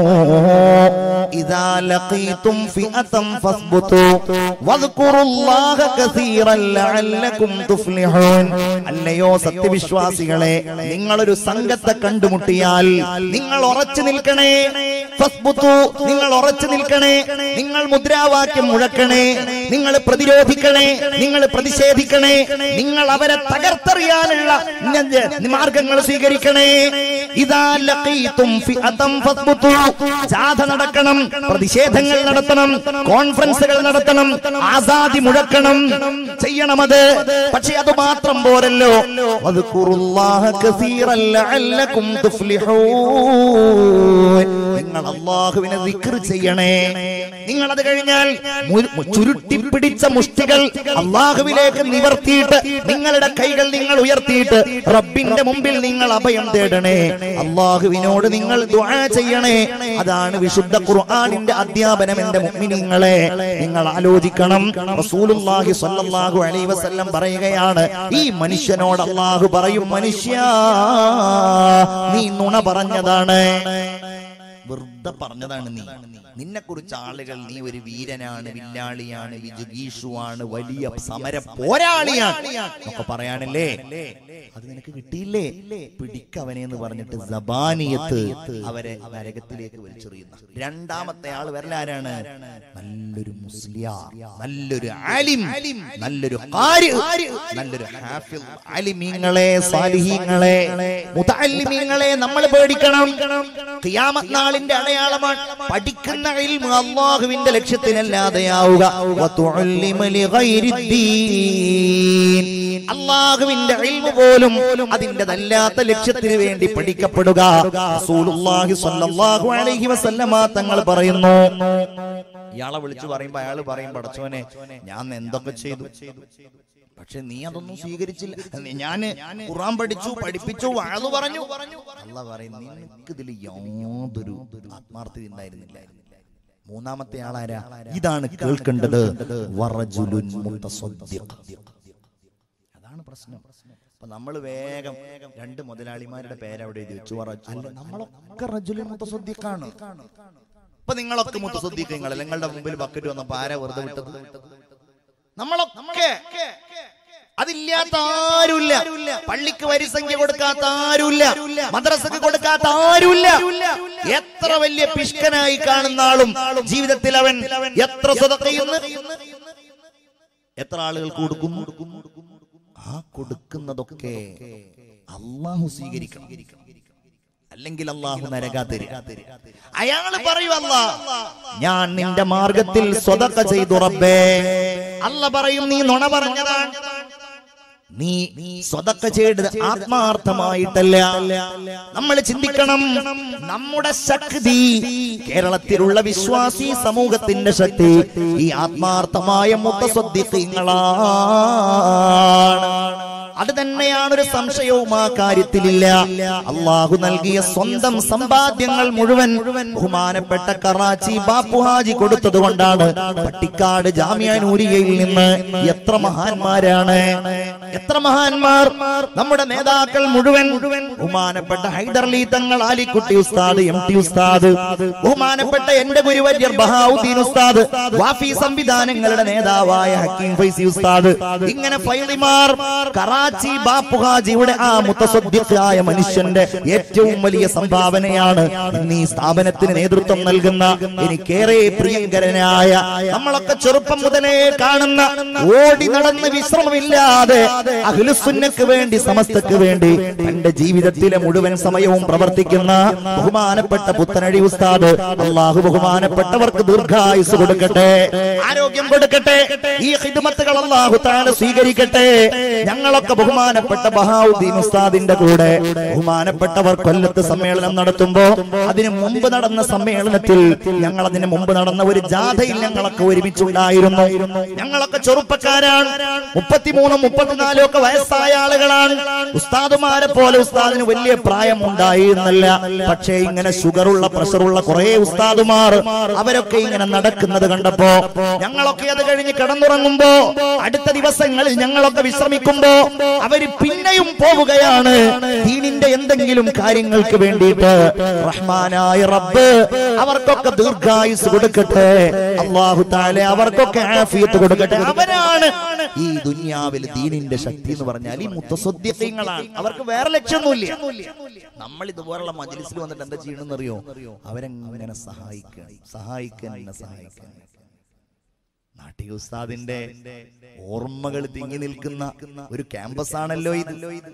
ഇദാ ലഖീതും ഫിഅതൻ ഫസ്ബുതു വദ്കുറുല്ലാഹ കസീറൻ ലഅല്ലകും തുഫ്ലിഹൂൻ അല്ലയോ സത്യവിശ്വാസികളെ നിങ്ങളൊരു സംഘത്തെ കണ്ടുമുട്ടിയാൽ നിങ്ങൾ ഉറച്ചു നിൽക്കണേ ഫസ്ബുതു നിങ്ങൾ ഉറച്ചു നിൽക്കണേ നിങ്ങൾ മുദ്രാവാക്യം മുഴക്കണേ നിങ്ങൾ പ്രതിരോധിക്കണേ നിങ്ങൾ പ്രതിഷേധിക്കണേ നിങ്ങൾ അവരെ തകർത്തെറിയാനുള്ള ന- മാർഗങ്ങൾ സ്വീകരിക്കണേ ഇതാ ലഖീതും ഫിഅതൻ ഫസ്ബുതു ജാഥ നടക്കണം പ്രതിഷേധങ്ങൾ നടത്തണം കോൺഫറൻസുകൾ നടത്തണം ആസാദി മുഴക്കണം ചെയ്യണമത് പക്ഷെ അത് മാത്രം പോരല്ലോ വദ്കുറുല്ലാഹ കസീറൻ ലഅല്ലകും തുഫ്ലിഹൂൻ നിങ്ങൾ അള്ളാഹുവിനെ ദിക്ർ ചെയ്യണേ നിങ്ങൾ അത് കഴിഞ്ഞാൽ മു- ചുരുട്ടി പിടിച്ച മുഷ്ടികൾ അള്ളാഹുവിലേക്ക് നിവർത്തിയിട്ട് നിങ്ങളുടെ കൈകൾ നിങ്ങൾ ഉയർത്തിയിട്ട് റബ്ബിന്റെ മുമ്പിൽ നിങ്ങൾ അഭയം തേടണേ അള്ളാഹുവിനോട് നിങ്ങൾ ദുആ ചെയ്യണേ അതാണ് വിശുദ്ധ ഖുർആനിന്റെ അധ്യാപനം എന്റെ മുഅ്മിനീങ്ങളെ നിങ്ങൾ ആലോചിക്കണം റസൂലുള്ളാഹി സ്വല്ലല്ലാഹു അലൈഹി വസല്ലം പറയുകയാണ് ഈ മനുഷ്യനോട് അള്ളാഹു പറയും മനുഷ്യ നീ നുണ പറഞ്ഞതാണ് വെറുതെ പറഞ്ഞതാണ് നീ നിന്നെ കുറിച്ച് ആളുകൾ നീ ഒരു വീരനാണ് വില്ലാളിയാണ് വിജുഗീഷുവാണ് വലിയ സമര പോരാളിയാണ് ഒക്കെ പറയാനല്ലേ അത് നിനക്ക് കിട്ടിയില്ലേ പിടിക്കവനെ എന്ന് പറഞ്ഞിട്ട് സബാനിയത്ത് അവരെ നരകത്തിലേക്ക് വലിച്ചെറിയുന്ന രണ്ടാമത്തെ ആൾ വരലാരാണ് നല്ലൊരു മുസ്ലിയാർ നല്ലൊരു ആലിം നല്ലൊരു ഖാരി, നല്ലൊരു ഹാഫിൽ ആലിമീങ്ങളെ സാലിഹീങ്ങളെ മുതഅല്ലിമീങ്ങളെ നമ്മൾ പേടിക്കണം ഖിയാമത്ത് നാളിന്റെ അടയാളമാണ് പഠിക്കുന്ന ഇൽമു അല്ലാഹുവിന്റെ ലക്ഷ്യത്തിനല്ലാതെയാവുക വതുഅല്ലിമ ലിഗൈരിദ്ദീൻ. അള്ളാഹുവിന്റെ ഇൽമു പോലും അതിൻ്റെതല്ലാത്ത ലക്ഷ്യത്തിന് വേണ്ടി പഠിക്കപ്പെടുക റസൂലുള്ളാഹി സ്വല്ലല്ലാഹു അലൈഹി വസല്ലമ തങ്ങൾ പറയുന്നു ഇയാളെ വിളിച്ചു പറയുമ്പോ അയാൾ പറയും പടച്ചോനെ ഞാൻ എന്തൊക്കെ ചെയ്തു പക്ഷെ നീ അതൊന്നും സ്വീകരിച്ചില്ല ഞാന് ഖുറാൻ പഠിച്ചു പഠിപ്പിച്ചു വാഴു പറഞ്ഞു അല്ല പറയും നിനക്ക് ഇതിൽ യാതൊരു ആത്മാർത്ഥത ഉണ്ടായിരുന്നില്ല മൂന്നാമത്തെ ആളാരാ ഇതാണ് കേൾക്കേണ്ടത് വറജുലുൻ മുത്തസദ്ദിഖ്. അതാണ് പ്രശ്നം അപ്പൊ നമ്മൾ വേഗം രണ്ട് മുതലാളിമാരുടെ പേരവിടെ എഴുതി വെച്ചു വറ- അല്ല നമ്മളൊക്കെ റജുലുൻ മുത്തസദ്ദിഖാണ് ഇപ്പൊ നിങ്ങളൊക്കെ മുത്തസദ്ദിഖങ്ങൾ നിങ്ങളുടെ മുമ്പിൽ ബക്കറ്റ് വന്നപ്പോ ആരാ വെറുതെ വിട്ടത് നമ്മളൊക്കെ അതില്ലാത്ത ആരുമില്ല പള്ളിക്ക് വരിസംഖ്യ കൊടുക്കാത്ത ആരുമില്ല മദ്രസക്ക് കൊടുക്കാത്ത ആരുമില്ല എത്ര വലിയ പിഷ്കനായി കാണുന്ന ആളും ജീവിതത്തിൽ അവൻ എത്ര സ്വതക്കയുന്നു എത്ര ആളുകൾക്ക് കൊടുക്കുന്നു ആ കൊടുക്കുന്നതൊക്കെ അള്ളാഹു സ്വീകരിക്കണം അല്ലെങ്കിൽ അള്ളാഹു നരകാ തരിക അയാള് പറയൂ അല്ല ഞാൻ നിന്റെ മാർഗത്തിൽ സ്വതക്ക ചെയ്തു റബ്ബേ അല്ല പറയും നീ നുണ പറഞ്ഞതാണ് നീ സ്വതക്ക ചെയ്തത് ആത്മാർത്ഥമായിട്ടല്ല നമ്മൾ ചിന്തിക്കണം നമ്മുടെ ശക്തി കേരളത്തിലുള്ള വിശ്വാസി സമൂഹത്തിന്റെ ശക്തി ഈ ആത്മാർത്ഥമായ മുത്തസ്വദ്ധിങ്ങളാണ് അത് തന്നെയാണ് ഒരു സംശയവും ആ കാര്യത്തിലില്ല അള്ളാഹു നൽകിയ സ്വന്തം സമ്പാദ്യങ്ങൾ മുഴുവൻ ബഹുമാനപ്പെട്ട കറാച്ചി ബാപ്പുഹാജി കൊടുത്തത് കൊണ്ടാണ് പട്ടിക്കാട് ജാമ്യ നൂരിയയിൽ നിന്ന് എത്ര മഹാന്മാരാണ് എത്ര മഹാന്മാർ നമ്മുടെ നേതാക്കൾ മുഴുവൻ ബഹുമാനപ്പെട്ട ഹൈദർലി തങ്ങൾ ആലിക്കുട്ടി ഉസ്താദ് എം ടി ഉസ്താദ് ബഹുമാനപ്പെട്ട എന്റെ ഗുരുവര്യർ ബഹാവുദ്ദീൻ ഉസ്താദ് വാഫി സംവിധാനങ്ങളുടെ നേതാവായ ഹക്കീം ഫൈസി ഉസ്താദ് ഇങ്ങനെ ഫൈലിമാർ കറാച്ചി ബാപ്പുഹാജിയുടെ ആ മുത്തസ്വദ്യക്കായ മനുഷ്യന്റെ ഏറ്റവും വലിയ സംഭാവനയാണ് ഇന്ന് ഈ സ്ഥാപനത്തിന് നേതൃത്വം നൽകുന്ന എനിക്കേറെ പ്രിയങ്കരനായ നമ്മളൊക്കെ ചെറുപ്പം മുതലേ കാണുന്ന ഓടി നടന്ന് വിശ്രമമില്ലാതെ അഖിലുസുന്നക്ക് വേണ്ടി സമസ്തക്ക് വേണ്ടി തന്റെ ജീവിതത്തിലെ മുഴുവൻ സമയവും പ്രവർത്തിക്കുന്ന ബഹുമാനപ്പെട്ട പുത്തനഴി ഉസ്താദ് അള്ളാഹു ബഹുമാനപ്പെട്ടവർക്ക് ദീർഘായുസ് കൊടുക്കട്ടെ ആരോഗ്യം കൊടുക്കട്ടെ ഈ ഹിദ്മത്തുകൾ അള്ളാഹു താല സ്വീകരിക്കട്ടെ ഞങ്ങളൊക്കെ ബഹുമാനപ്പെട്ട ബഹാവുദ്ദീൻ ഉസ്താദിന്റെ കൂടെ ബഹുമാനപ്പെട്ടവർ കൊല്ലത്ത് സമ്മേളനം നടത്തുമ്പോ അതിനു മുമ്പ് നടന്ന സമ്മേളനത്തിൽ ഞങ്ങൾ അതിന് മുമ്പ് നടന്ന ഒരു ജാഥയിൽ ഞങ്ങളൊക്കെ ഒരുമിച്ചുണ്ടായിരുന്നു ഞങ്ങളൊക്കെ ചെറുപ്പക്കാരാണ് മുപ്പത്തിമൂന്നും മുപ്പത്തിനാലും ഒക്കെ വയസ്സായ ആളുകളാണ് ഉസ്താദുമാരെ പോലെ ഉസ്താദിന് വലിയ പ്രായം ഉണ്ടായിരുന്നില്ല പക്ഷേ ഇങ്ങനെ ഷുഗറുള്ള പ്രഷറുള്ള കുറെ ഉസ്താദുമാർ അവരൊക്കെ ഇങ്ങനെ നടക്കുന്നത് കണ്ടപ്പോ ഞങ്ങളൊക്കെ അത് കഴിഞ്ഞ് കിടന്നുറങ്ങുമ്പോ അടുത്ത ദിവസങ്ങളിൽ ഞങ്ങളൊക്കെ വിശ്രമിക്കുമ്പോ അവര് പിന്നെയും പോവുകയാണ് ദീനിന്റെ എന്തെങ്കിലും കാര്യങ്ങൾക്ക് വേണ്ടിയിട്ട് റഹ്മാനായ റബ്ബ് അവർക്കൊക്കെ ദീർഘായുസ് കൊടുക്കട്ടെ അള്ളാഹു താലെ അവർക്കൊക്കെ ആഫിയത്ത് കൊടുക്കട്ടെ അവരാണ് ഈ ദുനിയാവിൽ ദീനിന്റെ ശക്തി എന്ന് പറഞ്ഞാൽ ഈ മുത്തസ്വദ്യങ്ങളാണ് അവർക്ക് വേറെ ലക്ഷ്യമൊന്നുമില്ല നമ്മൾ ഇതുപോലുള്ള മജ്ലിസിൽ വന്നിട്ട് എന്താ ചെയ്യണമെന്നറിയോ അവരെങ്ങനെ സഹായിക്കാൻ സഹായിക്കാൻ എന്നെ സഹായിക്കാൻ നാട്ടിക ഉസ്താദിന്റെ ഓർമ്മകൾ തിങ്ങി നിൽക്കുന്ന ഒരു ക്യാമ്പസ് ആണല്ലോ ഇത്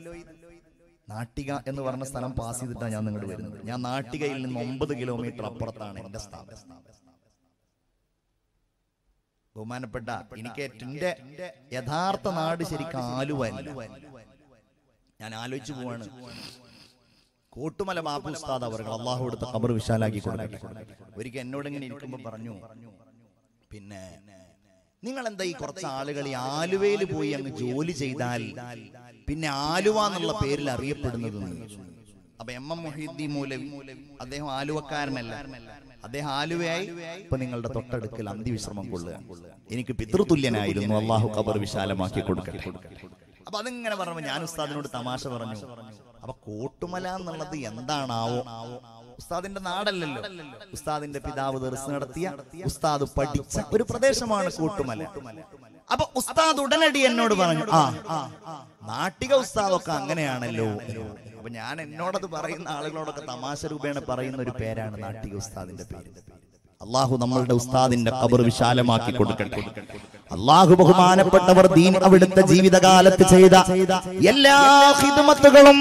നാട്ടിക എന്ന് പറഞ്ഞ സ്ഥലം പാസ് ചെയ്തിട്ടാണ് ഞാൻ നിങ്ങോട്ട് വരുന്നത് ഞാൻ നാട്ടികയിൽ നിന്ന് ഒമ്പത് കിലോമീറ്റർ അപ്പുറത്താണ് എന്റെ സ്ഥാപനം ബഹുമാനപ്പെട്ട എനിക്ക് എന്റെ യഥാർത്ഥ നാട് ശരിക്കും ആലുവ അല്ല. ഞാൻ ആലോചിച്ചു പോവാണ് കോട്ടുമല ബാബു ഉസ്താദ് അവർ അള്ളാഹു എടുത്ത ഖബർ വിശാലാക്കി കൊടുക്കട്ടെ ഒരിക്കൽ എന്നോട് ഇങ്ങനെ ഇരിക്കുമ്പോ പറഞ്ഞു പിന്നെ നിങ്ങൾ എന്താ ഈ കുറച്ച് ആളുകൾ ഈ ആലുവയിൽ പോയി അങ്ങ് ജോലി ചെയ്താൽ പിന്നെ ആലുവ എന്നുള്ള പേരിൽ അറിയപ്പെടുന്നത് എന്ന് ചോദിച്ചു. അപ്പൊ എം എം മൊഹീദ്ദീൻ മൗലവി അദ്ദേഹം ആലുവക്കാരനല്ല അദ്ദേഹം ആലുവയായി ഇപ്പൊ നിങ്ങളുടെ തൊട്ടടുക്കൽ അന്തിവിശ്രമം കൊള്ളുക എനിക്ക് പിതൃതുല്യനായിരുന്നു അള്ളാഹു ഖബർ വിശാലമാക്കി കൊടുക്കട്ടെ അപ്പൊ അതിങ്ങനെ പറഞ്ഞപ്പോ ഞാൻ ഉസ്താദിനോട് തമാശ പറഞ്ഞു അപ്പൊ കോട്ടുമല എന്നുള്ളത് എന്താണാവോ ഉസ്താദിന്റെ നാടല്ലല്ലോ ഉസ്താദിന്റെ പിതാവ് ദർസ് നടത്തിയ ഉസ്താദ് പഠിച്ച ഒരു പ്രദേശമാണ് കൂട്ടുമല അപ്പൊ ഉസ്താദ് ഉടനടി എന്നോട് പറഞ്ഞു ആ നാട്ടിക ഉസ്താദൊക്കെ അങ്ങനെയാണല്ലോ അപ്പൊ ഞാൻ എന്നോടത് പറയുന്ന ആളുകളോടൊക്കെ തമാശ രൂപേണ പറയുന്ന ഒരു പേരാണ് നാട്ടിക ഉസ്താദിന്റെ പേര് അള്ളാഹു നമ്മളുടെ ഉസ്താദിന്റെ കബർ വിശാലമാക്കി കൊടുക്കട്ടെ അള്ളാഹു ബഹുമാനപ്പെട്ടവർ ദീൻ അവിടുത്തെ ജീവിതകാലത്ത് ചെയ്ത എല്ലാ ഹിദ്മത്തുകളും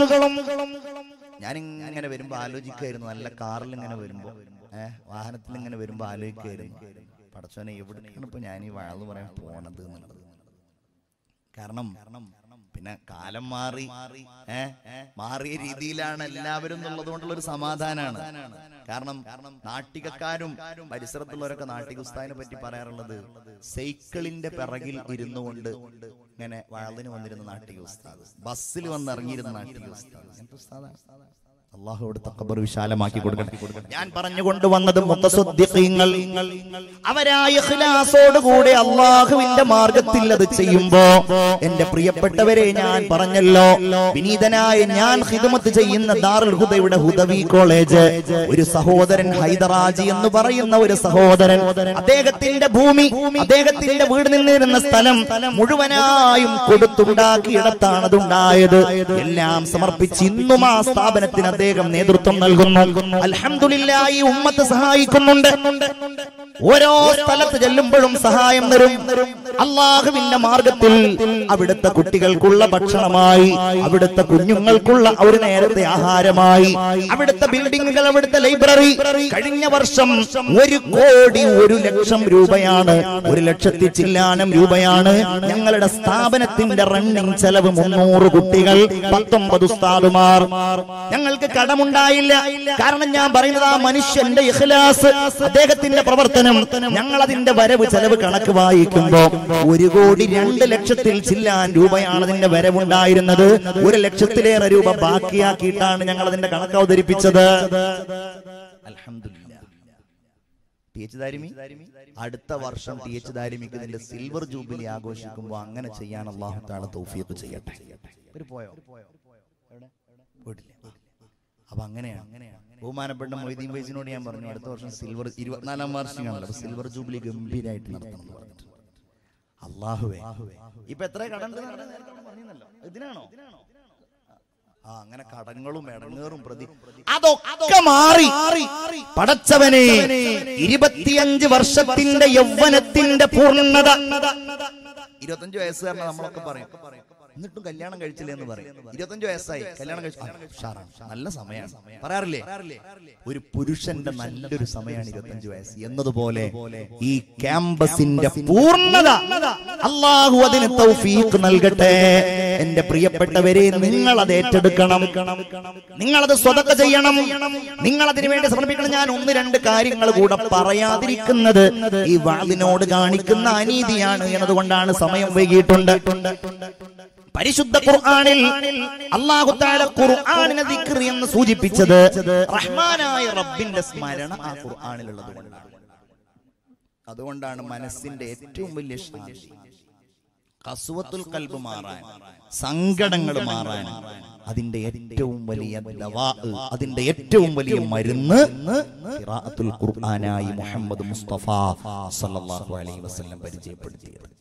ഞാൻ ഇങ്ങനെ വരുമ്പോ ആലോചിക്കായിരുന്നു നല്ല കാറിൽ ഇങ്ങനെ വരുമ്പോ ഏഹ് വാഹനത്തിൽ ഇങ്ങനെ വരുമ്പോ ആലോചിക്കായിരുന്നു പടച്ചോനെ എവിടേക്കാണ് ഇപ്പൊ ഞാൻ ഈ വാഴ പറയാൻ പോണത് എന്നുള്ളത് കാരണം പിന്നെ കാലം മാറി ഏ മാറിയ രീതിയിലാണ് എല്ലാവരും എന്നുള്ളത് കൊണ്ടുള്ള ഒരു സമാധാനമാണ് കാരണം നാട്ടികക്കാരും പരിസരത്തുള്ളവരൊക്കെ നാട്ടിക ഉസ്താദിനെ പറ്റി പറയാറുള്ളത് സൈക്കിളിന്റെ പിറകിൽ ഇരുന്നു കൊണ്ട് ഇങ്ങനെ വാളിന് വന്നിരുന്ന നാട്ടിക ഉസ്താദ് ബസ്സിൽ വന്ന് ഇറങ്ങിയിരുന്ന നാട്ടിക ഉസ്താദ് അങ്ങനത്തെ ഉസ്താദാണ് അള്ളാഹു അവിടുത്തെ ഖബർ വിശാലമാക്കി കൊടുക്കട്ടെ ഞാൻ പറഞ്ഞു കൊണ്ടുവന്നത് മുത്തസ്വദ്യങ്ങൾ അവരായ ഇഖ്ലാസോടുകൂടെ അള്ളാഹുവിന്റെ മാർഗത്തിൽ അത് ചെയ്യുമ്പോ എന്റെ പ്രിയപ്പെട്ടവരെ ഞാൻ പറഞ്ഞല്ലോ വിനീതനായ ഞാൻ ഹിദമത്ത് ചെയ്യുന്ന ദാറുൽ ഹുദയുടെ ഹുദവി കോളേജ് ഒരു സഹോദരൻ ഹൈദറാജി എന്ന് പറയുന്ന ഒരു സഹോദരൻ അദ്ദേഹത്തിന്റെ ഭൂമി അദ്ദേഹത്തിന്റെ വീട് നിന്നിരുന്ന സ്ഥലം മുഴുവനായും കൊടുത്തുണ്ടാക്കിയിടത്താണ് അതുണ്ടായത് എല്ലാം സമർപ്പിച്ച് ഇന്നും ആ സ്ഥാപനത്തിന് അദ്ദേഹം നേതൃത്വം നൽകുന്നു അൽഹംദുലില്ലാ ഈ ഉമ്മത്ത് സഹായിക്കുന്നുണ്ട് ഓരോ സ്ഥലത്ത് ചെല്ലുമ്പോഴും സഹായം തരും അള്ളാഹുവിന്റെ മാർഗത്തിൽ അവിടുത്തെ കുട്ടികൾക്കുള്ള ഭക്ഷണമായി അവിടുത്തെ കുഞ്ഞുങ്ങൾക്കുള്ള ഒരു നേരത്തെ ആഹാരമായി അവിടുത്തെ ബിൽഡിങ്ങുകൾ അവിടുത്തെ ലൈബ്രറി കഴിഞ്ഞ വർഷം ഒരു കോടി ഒരു ലക്ഷം രൂപയാണ് ഒരു ലക്ഷത്തി ചില്ലാനം രൂപയാണ് ഞങ്ങളുടെ സ്ഥാപനത്തിന്റെ റണ്ണിംഗ് ചെലവ് മുന്നൂറ് കുട്ടികൾ പത്തൊമ്പത് ഉസ്താദുമാർ ഞങ്ങൾക്ക് കടമുണ്ടായില്ല കാരണം ഞാൻ പറയുന്നത് ആ മനുഷ്യന്റെ ഇഖ്ലാസ് അദ്ദേഹത്തിന്റെ പ്രവർത്തനം പ്രവർത്തനം ഞങ്ങൾ അതിന്റെ വരവ് ചെലവ് കണക്ക് വായിക്കുമ്പോ ഒരു കോടി രണ്ട് ലക്ഷത്തിൽ ചില്ലാൻ രൂപയാണ് അതിന്റെ വരവുണ്ടായിരുന്നത് ഒരു ലക്ഷത്തിലേറെ രൂപ ബാക്കിയാക്കിയിട്ടാണ് ഞങ്ങൾ അതിന്റെ കണക്ക് അവതരിപ്പിച്ചത് അൽഹംദുലില്ലാ ടി എച്ച് ദാരിമി അടുത്ത വർഷം ടി എച്ച് ദാരിമിക്ക് ഇതിന്റെ സിൽവർ ജൂബിലി ആഘോഷിക്കുമ്പോൾ അങ്ങനെ ചെയ്യാൻ അള്ളാഹു താള തൗഫീഖ് ചെയ്യട്ടെ ഇവര് പോയോ എവിടെ? പോയിട്ടില്ല ആ. അപ്പൊ അങ്ങനെയാണ് ബഹുമാനപ്പെട്ട മൊയ്തീൻ വൈസിനോട് ഞാൻ പറഞ്ഞു അടുത്ത വർഷം സിൽവർ ഇരുപത്തിനാലാം വാർഷികമാണല്ലോ അപ്പൊ സിൽവർ ജൂബിലി ഗംഭീരമായിട്ട് നടത്തണം എന്ന് പറഞ്ഞിട്ട് അള്ളാഹുവേ ഇപ്പൊ എത്ര കടണ്ട് ഇതിനാണോ ആ അങ്ങനെ കടങ്ങളും ഇടങ്ങേറും പ്രതി അതൊക്കെ മാറി പടച്ചവനെ ഇരുപത്തിയഞ്ച് വർഷത്തിന്റെ യൗവനത്തിന്റെ പൂർണ്ണത ഇരുപത്തഞ്ച് വയസ്സുകാരനെ നമ്മളൊക്കെ പറയും എന്നിട്ടും കല്യാണം കഴിച്ചില്ല എന്ന് പറയും ഇരുപത്തഞ്ച് വയസ്സായി കല്യാണം കഴിച്ചു ആ, ഉഷാറാണ് നല്ല സമയമാണ് പറയാറില്ലേ ഒരു പുരുഷന്റെ നല്ലൊരു സമയമാണ് ഇരുപത്തഞ്ച് വയസ്സ് എന്നതുപോലെ ഈ ക്യാമ്പസിന്റെ പൂർണ്ണത അള്ളാഹു അതിന് തൗഫീഖ് നൽകട്ടെ എന്റെ പ്രിയപ്പെട്ടവരെ നിങ്ങൾ അത് ഏറ്റെടുക്കണം നിങ്ങൾ അത് സ്വതക്ക ചെയ്യണം നിങ്ങൾ അതിനു വേണ്ടി സമർപ്പിക്കണം ഞാൻ ഒന്ന് രണ്ട് കാര്യങ്ങൾ കൂടെ പറയാതിരിക്കുന്നത് ഈ വാളിനോട് കാണിക്കുന്ന അനീതിയാണ് എന്നതുകൊണ്ടാണ് സമയം വൈകിയിട്ടുണ്ട് പരിശുദ്ധ ഖുർആനിൽ അല്ലാഹു തആല ഖുർആനിനെ ദിക്ർ എന്ന് സൂചിപ്പിച്ചത് റഹ്മാനായ റബ്ബിന്റെ സ്മരണ ആ ഖുർആനിലുള്ളത് കൊണ്ടാണ് അതുകൊണ്ടാണ് മനസ്സിന്റെ ഏറ്റവും വലിയ ശാന്തി കസുവത്തുൽ കൽബ് മാറാൻ സങ്കടങ്ങൾ മാറാൻ അതിന്റെ ഏറ്റവും വലിയ ദവാ അതിന്റെ ഏറ്റവും വലിയ മരുന്ന് ഖിറാഅത്തുൽ ഖുർആനായി മുഹമ്മദ് മുസ്തഫ സല്ലല്ലാഹു അലൈഹി വസല്ലം പരിചയപ്പെടുത്തിയത്